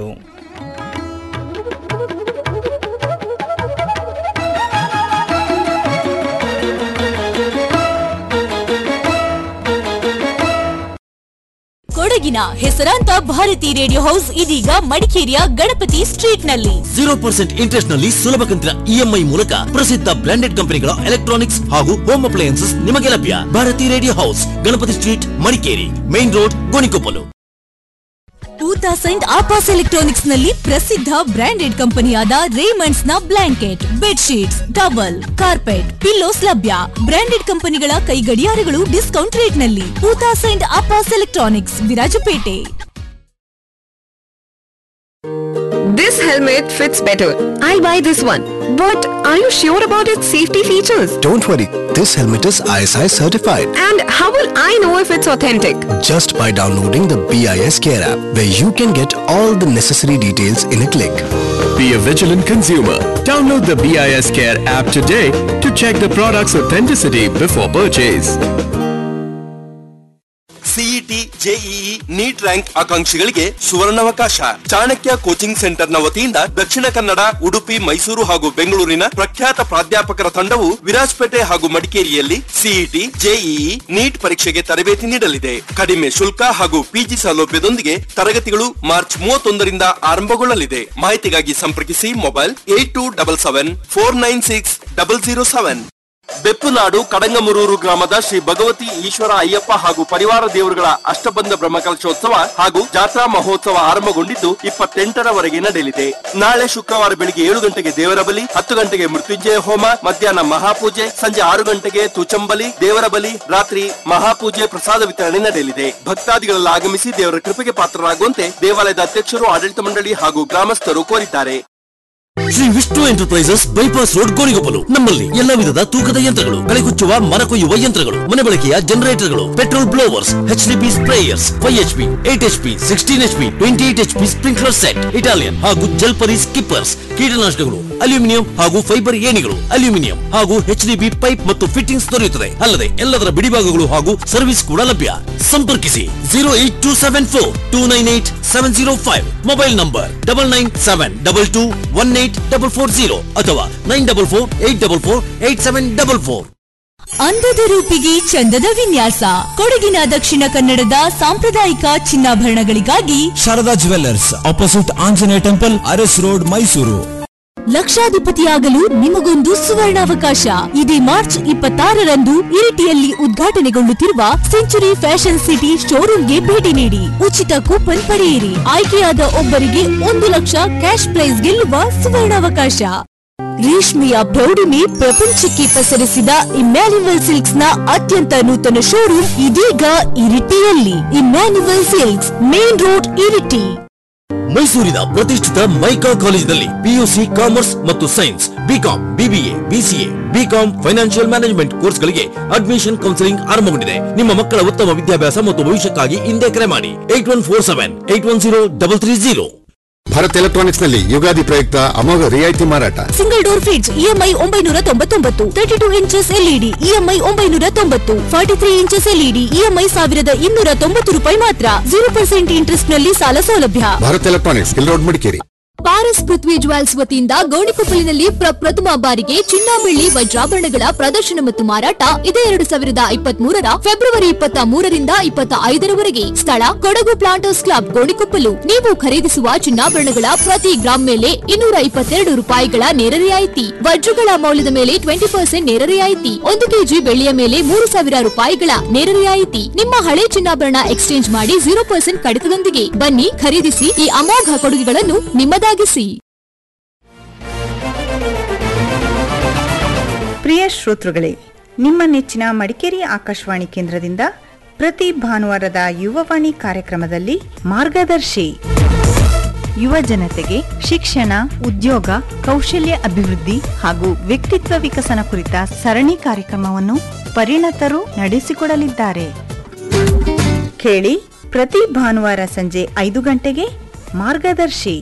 ಕೊಡಗಿನ ಹೆಸರಾಂತ ಭಾರತಿ ರೇಡಿಯೋ ಹೌಸ್ ಇದೀಗ ಮಡಿಕೇರಿಯ ಗಣಪತಿ ಸ್ಟ್ರೀಟ್ ನಲ್ಲಿ ಜೀರೋ ಪರ್ಸೆಂಟ್ ಇಂಟ್ರೆಸ್ಟ್ ನಲ್ಲಿ ಸುಲಭ ಕಂತಿನ ಇಎಂಐ ಮೂಲಕ ಪ್ರಸಿದ್ಧ ಬ್ರಾಂಡೆಡ್ ಕಂಪನಿಗಳ ಎಲೆಕ್ಟ್ರಾನಿಕ್ಸ್ ಹಾಗೂ ಹೋಮ್ ಅಪ್ಲಯನ್ಸಸ್ ನಿಮಗೆ ಲಭ್ಯ Bharati radio house Ganapati street Madikeri main road Gonikoppalu ಪೂತಾ ಸೈಂಟ್ ಆಪಾಸ್ ಎಲೆಕ್ಟ್ರಾನಿಕ್ಸ್ ನಲ್ಲಿ ಪ್ರಸಿದ್ಧ ಬ್ರಾಂಡೆಡ್ ಕಂಪನಿಯಾದ ರೇಮಂಡ್ಸ್ ನ blanket bedsheets towel carpet pillows ಲಭ್ಯ ಬ್ರಾಂಡೆಡ್ ಕಂಪನಿಗಳ ಕೈ ಗಡಿಯಾರಗಳು ಡಿಸ್ಕೌಂಟ್ ರೇಟ್ ನಲ್ಲಿ ಪೂತಾ ಸೈಂಟ್ ಆಪಾಸ್ electronics Virajpet This helmet fits better. I'll buy this one. But are you sure about its safety features? Don't worry, this helmet is ISI certified. And how will I know if it's authentic? Just by downloading the BIS Care app, where you can get all the necessary details in a click. Be a vigilant consumer. Download the BIS Care app today to check the product's authenticity before purchase. CET JEE NEET rank ಆಕಾಂಕ್ಷಿಗಳಿಗೆ ಸುವರ್ಣಾವಕಾಶ Chanakya coaching centre ನ ವತಿಯಿಂದ ದಕ್ಷಿಣ ಕನ್ನಡ ಉಡುಪಿ ಮೈಸೂರು ಹಾಗೂ ಬೆಂಗಳೂರಿನ ಪ್ರಖ್ಯಾತ ಪ್ರಾಧ್ಯಾಪಕರ ತಂಡವು ವಿರಾಜಪೇಟೆ ಹಾಗೂ ಮಡಿಕೇರಿಯಲ್ಲಿ ಸಿಇಟಿ ಜೆಇಇ ನೀಟ್ ಪರೀಕ್ಷೆಗೆ ತರಬೇತಿ ನೀಡಲಿದೆ ಕಡಿಮೆ ಶುಲ್ಕ ಹಾಗೂ ಪಿಜಿ ಸೌಲಭ್ಯದೊಂದಿಗೆ ತರಗತಿಗಳು ಮಾರ್ಚ್ ಮೂವತ್ತೊಂದರಿಂದ ಆರಂಭಗೊಳ್ಳಲಿದೆ ಮಾಹಿತಿಗಾಗಿ ಸಂಪರ್ಕಿಸಿ mobile eight two double seven four nine six double zero seven Beppunadu Kadangamururu ಗ್ರಾಮದ ಶ್ರೀ ಭಗವತಿ ಈಶ್ವರ ಅಯ್ಯಪ್ಪ ಹಾಗೂ ಪರಿವಾರ ದೇವರುಗಳ ಅಷ್ಟಬಂಧ ಬ್ರಹ್ಮಕಲಶೋತ್ಸವ ಹಾಗೂ ಜಾತ್ರಾ ಮಹೋತ್ಸವ ಆರಂಭಗೊಂಡಿದ್ದು ಇಪ್ಪತ್ತೆಂಟರವರೆಗೆ ನಡೆಯಲಿದೆ ನಾಳೆ ಶುಕ್ರವಾರ ಬೆಳಿಗ್ಗೆ ಏಳು ಗಂಟೆಗೆ ದೇವರ ಬಲಿ ಹತ್ತು ಗಂಟೆಗೆ ಮೃತ್ಯುಂಜಯ ಹೋಮ ಮಧ್ಯಾಹ್ನ ಮಹಾಪೂಜೆ ಸಂಜೆ ಆರು ಗಂಟೆಗೆ ತುಚಂಬಲಿ ದೇವರ ಬಲಿ ರಾತ್ರಿ ಮಹಾಪೂಜೆ ಪ್ರಸಾದ ವಿತರಣೆ ನಡೆಯಲಿದೆ ಭಕ್ತಾದಿಗಳೆಲ್ಲ ಆಗಮಿಸಿ ದೇವರ ಕೃಪೆಗೆ ಪಾತ್ರರಾಗುವಂತೆ ದೇವಾಲಯದ ಅಧ್ಯಕ್ಷರು ಆಡಳಿತ ಮಂಡಳಿ ಹಾಗೂ ಗ್ರಾಮಸ್ಥರು ಕೋರಿದ್ದಾರೆ Shri Vishnu enterprises bypass road Gonikoppal ನಮ್ಮಲ್ಲಿ ಎಲ್ಲ ವಿಧದ ತೂಕದ ಯಂತ್ರಗಳು ಕಳೆಗುಚ್ಚುವ ಮರ ಕೊಯ್ಯುವ ಯಂತ್ರಗಳು ಮನೆ ಬಳಕೆಯ ಜನರೇಟರ್ಗಳು petrol blowers H D P sprayers five H P eight H P sixteen H P twenty eight H P sprinkler set Italian ಹಾಗೂ ಜಲ್ಪರಿ ಸ್ಕಿಪ್ಪರ್ಸ್ ಕೀಟನಾಶಕಗಳು ಅಲ್ಯೂಮಿನಿಯಂ ಹಾಗೂ ಫೈಬರ್ ಏಣಿಗಳು ಅಲ್ಯೂಮಿನಿಯಂ ಹಾಗೂ ಎಚ್ ಡಿ ಬಿ ಪೈಪ್ ಮತ್ತು ಫಿಟ್ಟಿಂಗ್ಸ್ ದೊರೆಯುತ್ತದೆ ಅಲ್ಲದೆ ಎಲ್ಲದರ ಬಿಡಿಭಾಗಗಳು ಹಾಗೂ ಸರ್ವಿಸ್ ಕೂಡ ಲಭ್ಯ ಸಂಪರ್ಕಿಸಿ zero eight two seven four two nine eight seven zero five mobile number double nine seven double two one eight double four zero ಅಥವಾ nine double four eight double four eight seven double four ಅಂದದ ರೂಪಿಗೆ ಚಂದದ ವಿನ್ಯಾಸ ಕೊಡಗಿನ ದಕ್ಷಿಣ ಕನ್ನಡದ ಸಾಂಪ್ರದಾಯಿಕ ಚಿನ್ನಾಭರಣಗಳಿಗಾಗಿ Sharada jewellers opposite Anjaneya temple Aras road Mysuru ಲಕ್ಷಾಧಿಪತಿಯಾಗಲು ನಿಮಗೊಂದು ಸುವರ್ಣಾವಕಾಶ ಇದೇ ಮಾರ್ಚ್ ಇಪ್ಪತ್ತಾರರಂದು ಇರಿಟಿಯಲ್ಲಿ ಉದ್ಘಾಟನೆಗೊಳ್ಳುತ್ತಿರುವ ಸೆಂಚುರಿ ಫ್ಯಾಷನ್ ಸಿಟಿ ಶೋರೂಮ್ಗೆ ಭೇಟಿ ನೀಡಿ ಉಚಿತ ಕೂಪನ್ ಪಡೆಯಿರಿ ಆಯ್ಕೆಯಾದ ಒಬ್ಬರಿಗೆ ಒಂದು ಲಕ್ಷ ಕ್ಯಾಶ್ ಪ್ರೈಸ್ ಗೆಲ್ಲುವ ಸುವರ್ಣಾವಕಾಶ ರೇಷ್ಮೆಯ ಪ್ರೌಢಿಮೆ ಪ್ರಪಂಚಕ್ಕೆ ಪಸರಿಸಿದ ಇಮ್ಯಾನ್ಯುವಲ್ ಸಿಲ್ಕ್ಸ್ ನ ಅತ್ಯಂತ ನೂತನ ಶೋರೂಮ್ ಇದೀಗ ಇರಿಟಿಯಲ್ಲಿ Emmanuel silks main road Iritty ಮೈಸೂರಿನ ಪ್ರತಿಷ್ಠಿತ ಮೈಕಾ ಕಾಲೇಜಿನಲ್ಲಿ ಪಿಯುಸಿ ಕಾಮರ್ಸ್ ಮತ್ತು science BCom BBA BCA BCom financial management ಕೋರ್ಸ್ಗಳಿಗೆ ಅಡ್ಮಿಷನ್ ಕೌನ್ಸಿಲಿಂಗ್ ಆರಂಭಗೊಂಡಿದೆ ನಿಮ್ಮ ಮಕ್ಕಳ ಉತ್ತಮ ವಿದ್ಯಾಭ್ಯಾಸ ಮತ್ತು ಭವಿಷ್ಯಕ್ಕಾಗಿ ಹಿಂದೆ ಕರೆ ಮಾಡಿ eight one four seven eight one zero double three zero Bharat electronics ನಲ್ಲಿ ಯುಗಾದಿ ಪ್ರಯುಕ್ತ ಅಮೋಘ ರಿಯಾಯಿತಿ ಮಾರಾಟ ಸಿಂಗಲ್ ಡೋರ್ ಫ್ರಿಡ್ಜ್ ಇಎಂಐ ಒಂಬೈನೂರ ತೊಂಬತ್ತೊಂಬತ್ತು thirty two inches LED EMI ಒಂಬೈನೂರ ತೊಂಬತ್ತು forty three inches LED EMI ಸಾವಿರದ ಇನ್ನೂರ ತೊಂಬತ್ತು ರೂಪಾಯಿ ಮಾತ್ರ ಜೀರೋ ಪರ್ಸೆಂಟ್ ಇಂಟ್ರೆಸ್ಟ್ ನಲ್ಲಿ ಸಾಲ ಸೌಲಭ್ಯ Bharat electronics hill road Madikeri Paras Prithvi jewels ವತಿಯಿಂದ ಗೋಣಿಕೊಪ್ಪಲಿನಲ್ಲಿ ಪ್ರಪ್ರಥಮ ಬಾರಿಗೆ ಚಿನ್ನ ಬೆಳ್ಳಿ ವಜ್ರಾಭರಣಗಳ ಪ್ರದರ್ಶನ ಮತ್ತು ಮಾರಾಟ ಇದೇ ಎರಡು ಸಾವಿರದ ಇಪ್ಪತ್ತ್ ಮೂರರ ಫೆಬ್ರವರಿ ಇಪ್ಪತ್ತ ಮೂರರಿಂದ ಇಪ್ಪತ್ತ ಐದರವರೆಗೆ ಸ್ಥಳ ಕೊಡಗು ಪ್ಲಾಂಟರ್ಸ್ ಕ್ಲಬ್ ಗೋಣಿಕೊಪ್ಪಲು ನೀವು ಖರೀದಿಸುವ ಚಿನ್ನಾಭರಣಗಳ ಪ್ರತಿ ಗ್ರಾಂ ಮೇಲೆ ಇನ್ನೂರ ಇಪ್ಪತ್ತೆರಡು ರೂಪಾಯಿಗಳ ನೇರ ರಿಯಾಯಿತಿ ವಜ್ರಗಳ ಮೌಲ್ಯದ ಮೇಲೆ ಟ್ವೆಂಟಿ ಪರ್ಸೆಂಟ್ ನೇರ ರಿಯಾಯಿತಿ ಒಂದು ಕೆಜಿ ಬೆಳ್ಳಿಯ ಮೇಲೆ ಮೂರು ಸಾವಿರ ರೂಪಾಯಿಗಳ ನೇರ ರಿಯಾಯಿತಿ ನಿಮ್ಮ ಹಳೆ ಚಿನ್ನಾಭರಣ ಎಕ್ಸ್ಚೇಂಜ್ ಮಾಡಿ ಜೀರೋ ಪರ್ಸೆಂಟ್ ಕಡಿತದೊಂದಿಗೆ ಬನ್ನಿ ಖರೀದಿಸಿ ಈ ಅಮೋಘ ಕೊಡುಗೆಗಳನ್ನು ನಿಮ್ಮದಾಗಿಸಿ ಪ್ರಿಯ ಶ್ರೋತೃಗಳೇ ನಿಮ್ಮ ನೆಚ್ಚಿನ ಮಡಿಕೇರಿ ಆಕಾಶವಾಣಿ ಕೇಂದ್ರದಿಂದ ಪ್ರತಿ ಭಾನುವಾರದ ಯುವವಾಣಿ ಕಾರ್ಯಕ್ರಮದಲ್ಲಿ ಮಾರ್ಗದರ್ಶಿ ಯುವ ಜನತೆಗೆ ಶಿಕ್ಷಣ ಉದ್ಯೋಗ ಕೌಶಲ್ಯ ಅಭಿವೃದ್ಧಿ ಹಾಗೂ ವ್ಯಕ್ತಿತ್ವ ವಿಕಸನ ಕುರಿತ ಸರಣಿ ಕಾರ್ಯಕ್ರಮವನ್ನು ಪರಿಣತರು ನಡೆಸಿಕೊಡಲಿದ್ದಾರೆ ಕೇಳಿ ಪ್ರತಿ ಭಾನುವಾರ ಸಂಜೆ ಐದು ಗಂಟೆಗೆ ಮಾರ್ಗದರ್ಶಿ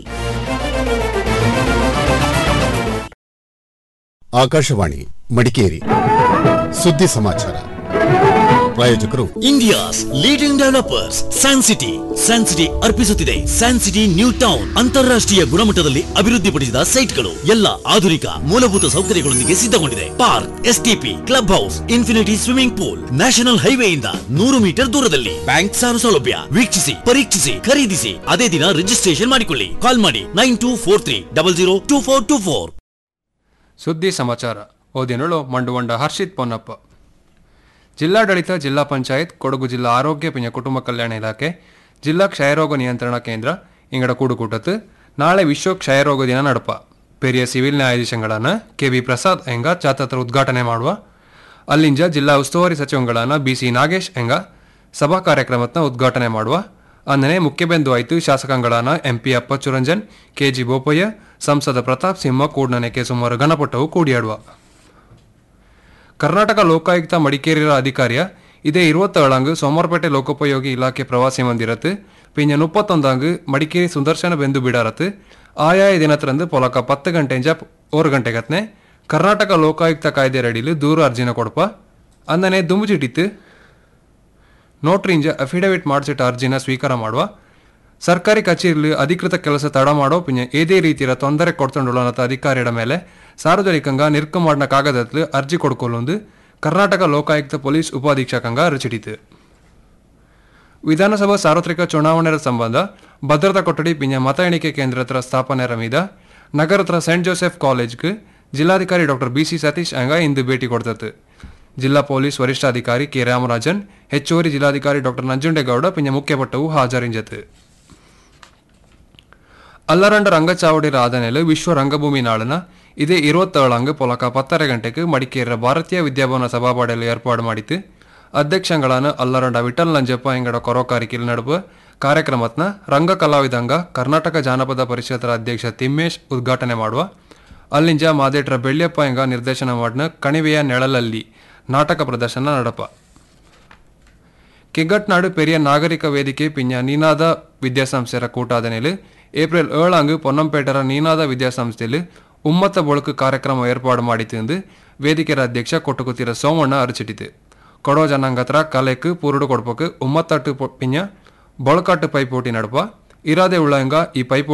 ಆಕಾಶವಾಣಿ ಮಡಿಕೇರಿ ಸುದ್ದಿ ಸಮಾಚಾರ ಪ್ರಾಯೋಜಕರು India's leading developers san city san city ಅರ್ಪಿಸುತ್ತಿದೆ ಸ್ಯಾನ್ ಸಿಟಿ ನ್ಯೂ ಟೌನ್ ಅಂತಾರಾಷ್ಟ್ರೀಯ ಗುಣಮಟ್ಟದಲ್ಲಿ ಅಭಿವೃದ್ಧಿಪಡಿಸಿದ ಸೈಟ್ಗಳು ಎಲ್ಲ ಆಧುನಿಕ ಮೂಲಭೂತ ಸೌಕರ್ಯಗಳೊಂದಿಗೆ ಸಿದ್ಧಗೊಂಡಿದೆ park STP club house infinity swimming pool national ಹೈವೇಯಿಂದ ನೂರು ಮೀಟರ್ ದೂರದಲ್ಲಿ ಬ್ಯಾಂಕ್ ಸಾಲ ಸೌಲಭ್ಯ ವೀಕ್ಷಿಸಿ ಪರೀಕ್ಷಿಸಿ ಖರೀದಿಸಿ ಅದೇ ದಿನ ರಿಜಿಸ್ಟ್ರೇಷನ್ ಮಾಡಿಕೊಳ್ಳಿ ಕಾಲ್ ಮಾಡಿ nine two four three double zero two four two four ಸುದ್ದಿ ಸಮಾಚಾರ ಓದಿನಳು ಮಂಡುವಂಡ ಹರ್ಷಿತ್ ಪೊನ್ನಪ್ಪ ಜಿಲ್ಲಾಡಳಿತ ಜಿಲ್ಲಾ ಪಂಚಾಯತ್ ಕೊಡಗು ಜಿಲ್ಲಾ ಆರೋಗ್ಯ ಪಿಂಜ ಕುಟುಂಬ ಕಲ್ಯಾಣ ಇಲಾಖೆ ಜಿಲ್ಲಾ ಕ್ಷಯರೋಗ ನಿಯಂತ್ರಣ ಕೇಂದ್ರ ಇಂಗಡ ಕೂಡುಕೂಟತ್ತು ನಾಳೆ ವಿಶ್ವ ಕ್ಷಯರೋಗ ದಿನ ನಡಪ ಪೆರಿಯ ಸಿವಿಲ್ ನ್ಯಾಯಾಧೀಶಗಳನ್ನ ಕೆ ವಿ ಪ್ರಸಾದ್ ಎಂಗ ಚಾತತ್ರ ಉದ್ಘಾಟನೆ ಮಾಡುವ ಅಲ್ಲಿಂಜ ಜಿಲ್ಲಾ ಉಸ್ತುವಾರಿ ಸಚಿವಗಳನ್ನ ಬಿ ಸಿ ನಾಗೇಶ್ ಎಂಗ ಸಭಾ ಕಾರ್ಯಕ್ರಮತ್ನ ಉದ್ಘಾಟನೆ ಮಾಡುವ ಅಂದನೆ ಮುಖ್ಯಬಿಂದು ಆಯ್ತು ಶಾಸಕಾಂಗಳಾನ ಎಂಪಿ ಅಪ್ಪಚ್ಚುರಂಜನ್ ಕೆಜಿ ಬೋಪಯ್ಯ ಸಂಸದ ಪ್ರತಾಪ್ ಸಿಂಹ ಕೂಡ್ನನೆಕೆ ಸುಮಾರು ಗಣಪಟ್ಟವು ಕೂಡಿಯಾಡುವ ಕರ್ನಾಟಕ ಲೋಕಾಯುಕ್ತ ಮಡಿಕೇರಿಯ ಅಧಿಕಾರಿಯ ಇದೇ இருபத்தேழாங்கு சோமார்பேட்டை லோகோபயோகி இலாக்கை பிரவாசி மந்திரத்து பிஞ்ச முப்பத்தொந்தாங்கு ಮಡಿಕೇರಿ ಸುದರ್ಶನ ಬೆಂದು ಬಿಡಾರತ್ತು ಆಯಾಯ ದಿನತ್ರಂದು ಪೊಲಕ ಪತ್ತು ಗಂಟೆಂಜ ಓರು ಗಂಟೆಗತ್ನೆ ಕರ್ನಾಟಕ ಲೋಕಾಯುಕ್ತ ಕಾಯ್ದೆ ಅಡಿಲು ದೂರು ಅರ್ಜಿನ ಕೊಡಪ ಅಂದನೆ ದುಂಬುಚಿಟ್ಟಿತ್ತು ನೋಟ್ರಿಂಜ ಅಫಿಡವಿಟ್ ಮಾಡಿಸಿಟ್ಟ ಅರ್ಜಿನ ಸ್ವೀಕಾರ ಮಾಡುವ ಸರ್ಕಾರಿ ಕಚೇರಿಯಲ್ಲಿ ಅಧಿಕೃತ ಕೆಲಸ ತಡ ಮಾಡೋ ಪಿಂಜ ಏದೇ ರೀತಿಯ ತೊಂದರೆ ಕೊಡ್ತೊಂಡುಳ್ಳನತ ಅಧಿಕಾರಿಯ ಮೇಲೆ ಸಾರ್ವಜನಿಕಂಗ ನಿರ್ಕ ಮಾಡಿನ ಕಾಗದತ್ಲು ಅರ್ಜಿ ಕೊಡ್ಕೊಳ್ಳೊಂದು ಕರ್ನಾಟಕ ಲೋಕಾಯುಕ್ತ ಪೊಲೀಸ್ ಉಪಾಧೀಕ್ಷಕಂಗ ರಚಿಡಿತು ವಿಧಾನಸಭಾ ಸಾರ್ವತ್ರಿಕ ಚುನಾವಣೆಯ ಸಂಬಂಧ ಭದ್ರತಾ ಕೊಠಡಿ ಪಿಂಜ ಮತ ಎಣಿಕೆ ಕೇಂದ್ರ ಹತ್ರ ಸ್ಥಾಪನೆ ರಮೀದ ನಗರ ಹತ್ರ ಸೆಂಟ್ ಜೋಸೆಫ್ ಕಾಲೇಜ್ಗೆ ಜಿಲ್ಲಾಧಿಕಾರಿ ಡಾಕ್ಟರ್ ಬಿ ಸಿ ಸತೀಶ್ ಅಂಗ ಇಂದು ಭೇಟಿ ಕೊಡ್ತತ್ತು ಜಿಲ್ಲಾ ಪೊಲೀಸ್ ವರಿಷ್ಠಾಧಿಕಾರಿ ಕೆ ರಾಮರಾಜನ್ ಹೆಚ್ಚುವರಿ ಜಿಲ್ಲಾಧಿಕಾರಿ ಡಾಕ್ಟರ್ ನಂಜುಂಡೇಗೌಡ ಪಿಂಜ ಮುಖ್ಯಪಟ್ಟವು ಹಾಜರಿಂಜತು ಅಲ್ಲರಂಡ ರಂಗಚಾವಡಿರ ಆದನೆಲು ವಿಶ್ವ ರಂಗಭೂಮಿ ನಾಳನ ಇದೇ இருபத்தேழாங்கு ಪೊಲಕ ಪತ್ತರ ಗಂಟೆಗೆ ಮಡಿಕೇರಿಯ ಭಾರತೀಯ ವಿದ್ಯಾಭವನ ಸಭಾಪಡೆಯಲ್ಲಿ ಏರ್ಪಾಡು ಮಾಡಿತು ಅಧ್ಯಕ್ಷಗಳಾன ಅಲ್ಲರಂಡ ವಿಠಲ್ ನಂಜಪ್ಪ ಎಂಗಡ ಕೊರೋಕಾರಿಕಿಲ್ ನಡುವ ಕಾರ್ಯಕ್ರಮತ್ನ ರಂಗ ಕಲಾವಿದಂಗ ಕರ್ನಾಟಕ ಜಾನಪದ ಪರಿಷತ್ತರ ಅಧ್ಯಕ್ಷ ತಿಮ್ಮೇಶ್ ಉದ್ಘಾಟನೆ ಮಾಡುವ ಅಲ್ಲಿಂಜ ಮಾದೇಟ್ರ ಬೆಳ್ಳಿಯಪ್ಪ ಎಂಗ ನಿರ್ದೇಶನ ಮಾಡಿನ ಕಣಿವೆಯ ನೆಳಲಲ್ಲಿ ನಾಟಕ ಪ್ರದರ್ಶನ ನಡಪ ಕೆಗ್ಗಟ್ನಾಡು ಪೆರಿಯ ನಾಗರಿಕ ವೇದಿಕೆ ಪಿಂಜ ನೀನಾದ ವಿದ್ಯಾಸಂಸ್ಥೆರ ಕೂಟಾದನೆಲು ಏಪ್ರಿಲ್ ಏಳಾಂಗು ಪೊನ್ನಂಪೇಟರ ನೀನಾದ ವಿದ್ಯಾಸಂಸ್ಥೆಯಲ್ಲಿ ಉಮ್ಮತ್ತ ಬೊಳಕು ಕಾರ್ಯಕ್ರಮ ಏರ್ಪಾಡು ಮಾಡಿತು ಎಂದು ವೇದಿಕೆಯ ಅಧ್ಯಕ್ಷ ಕೊಟ್ಟುಕುತ್ತಿರ ಸೋಮಣ್ಣ ಅರಚಿಟ್ಟಿತು ಕೊಡೋ ಜನಾಂಗತ್ರ ಕಲೆಕ್ ಪೂರುಡು ಕೊಡ್ಪಕ್ಕೆ ಉಮ್ಮತ್ತಟ್ಟು ಪಿಂಜ ಬೊಳಕಾಟ್ಟು ಪೈಪೋಟಿ ನಡಪ ಇರಾದೆ ಉಳ್ಳಂಗ ಈ ಪೈಪೋಟಿ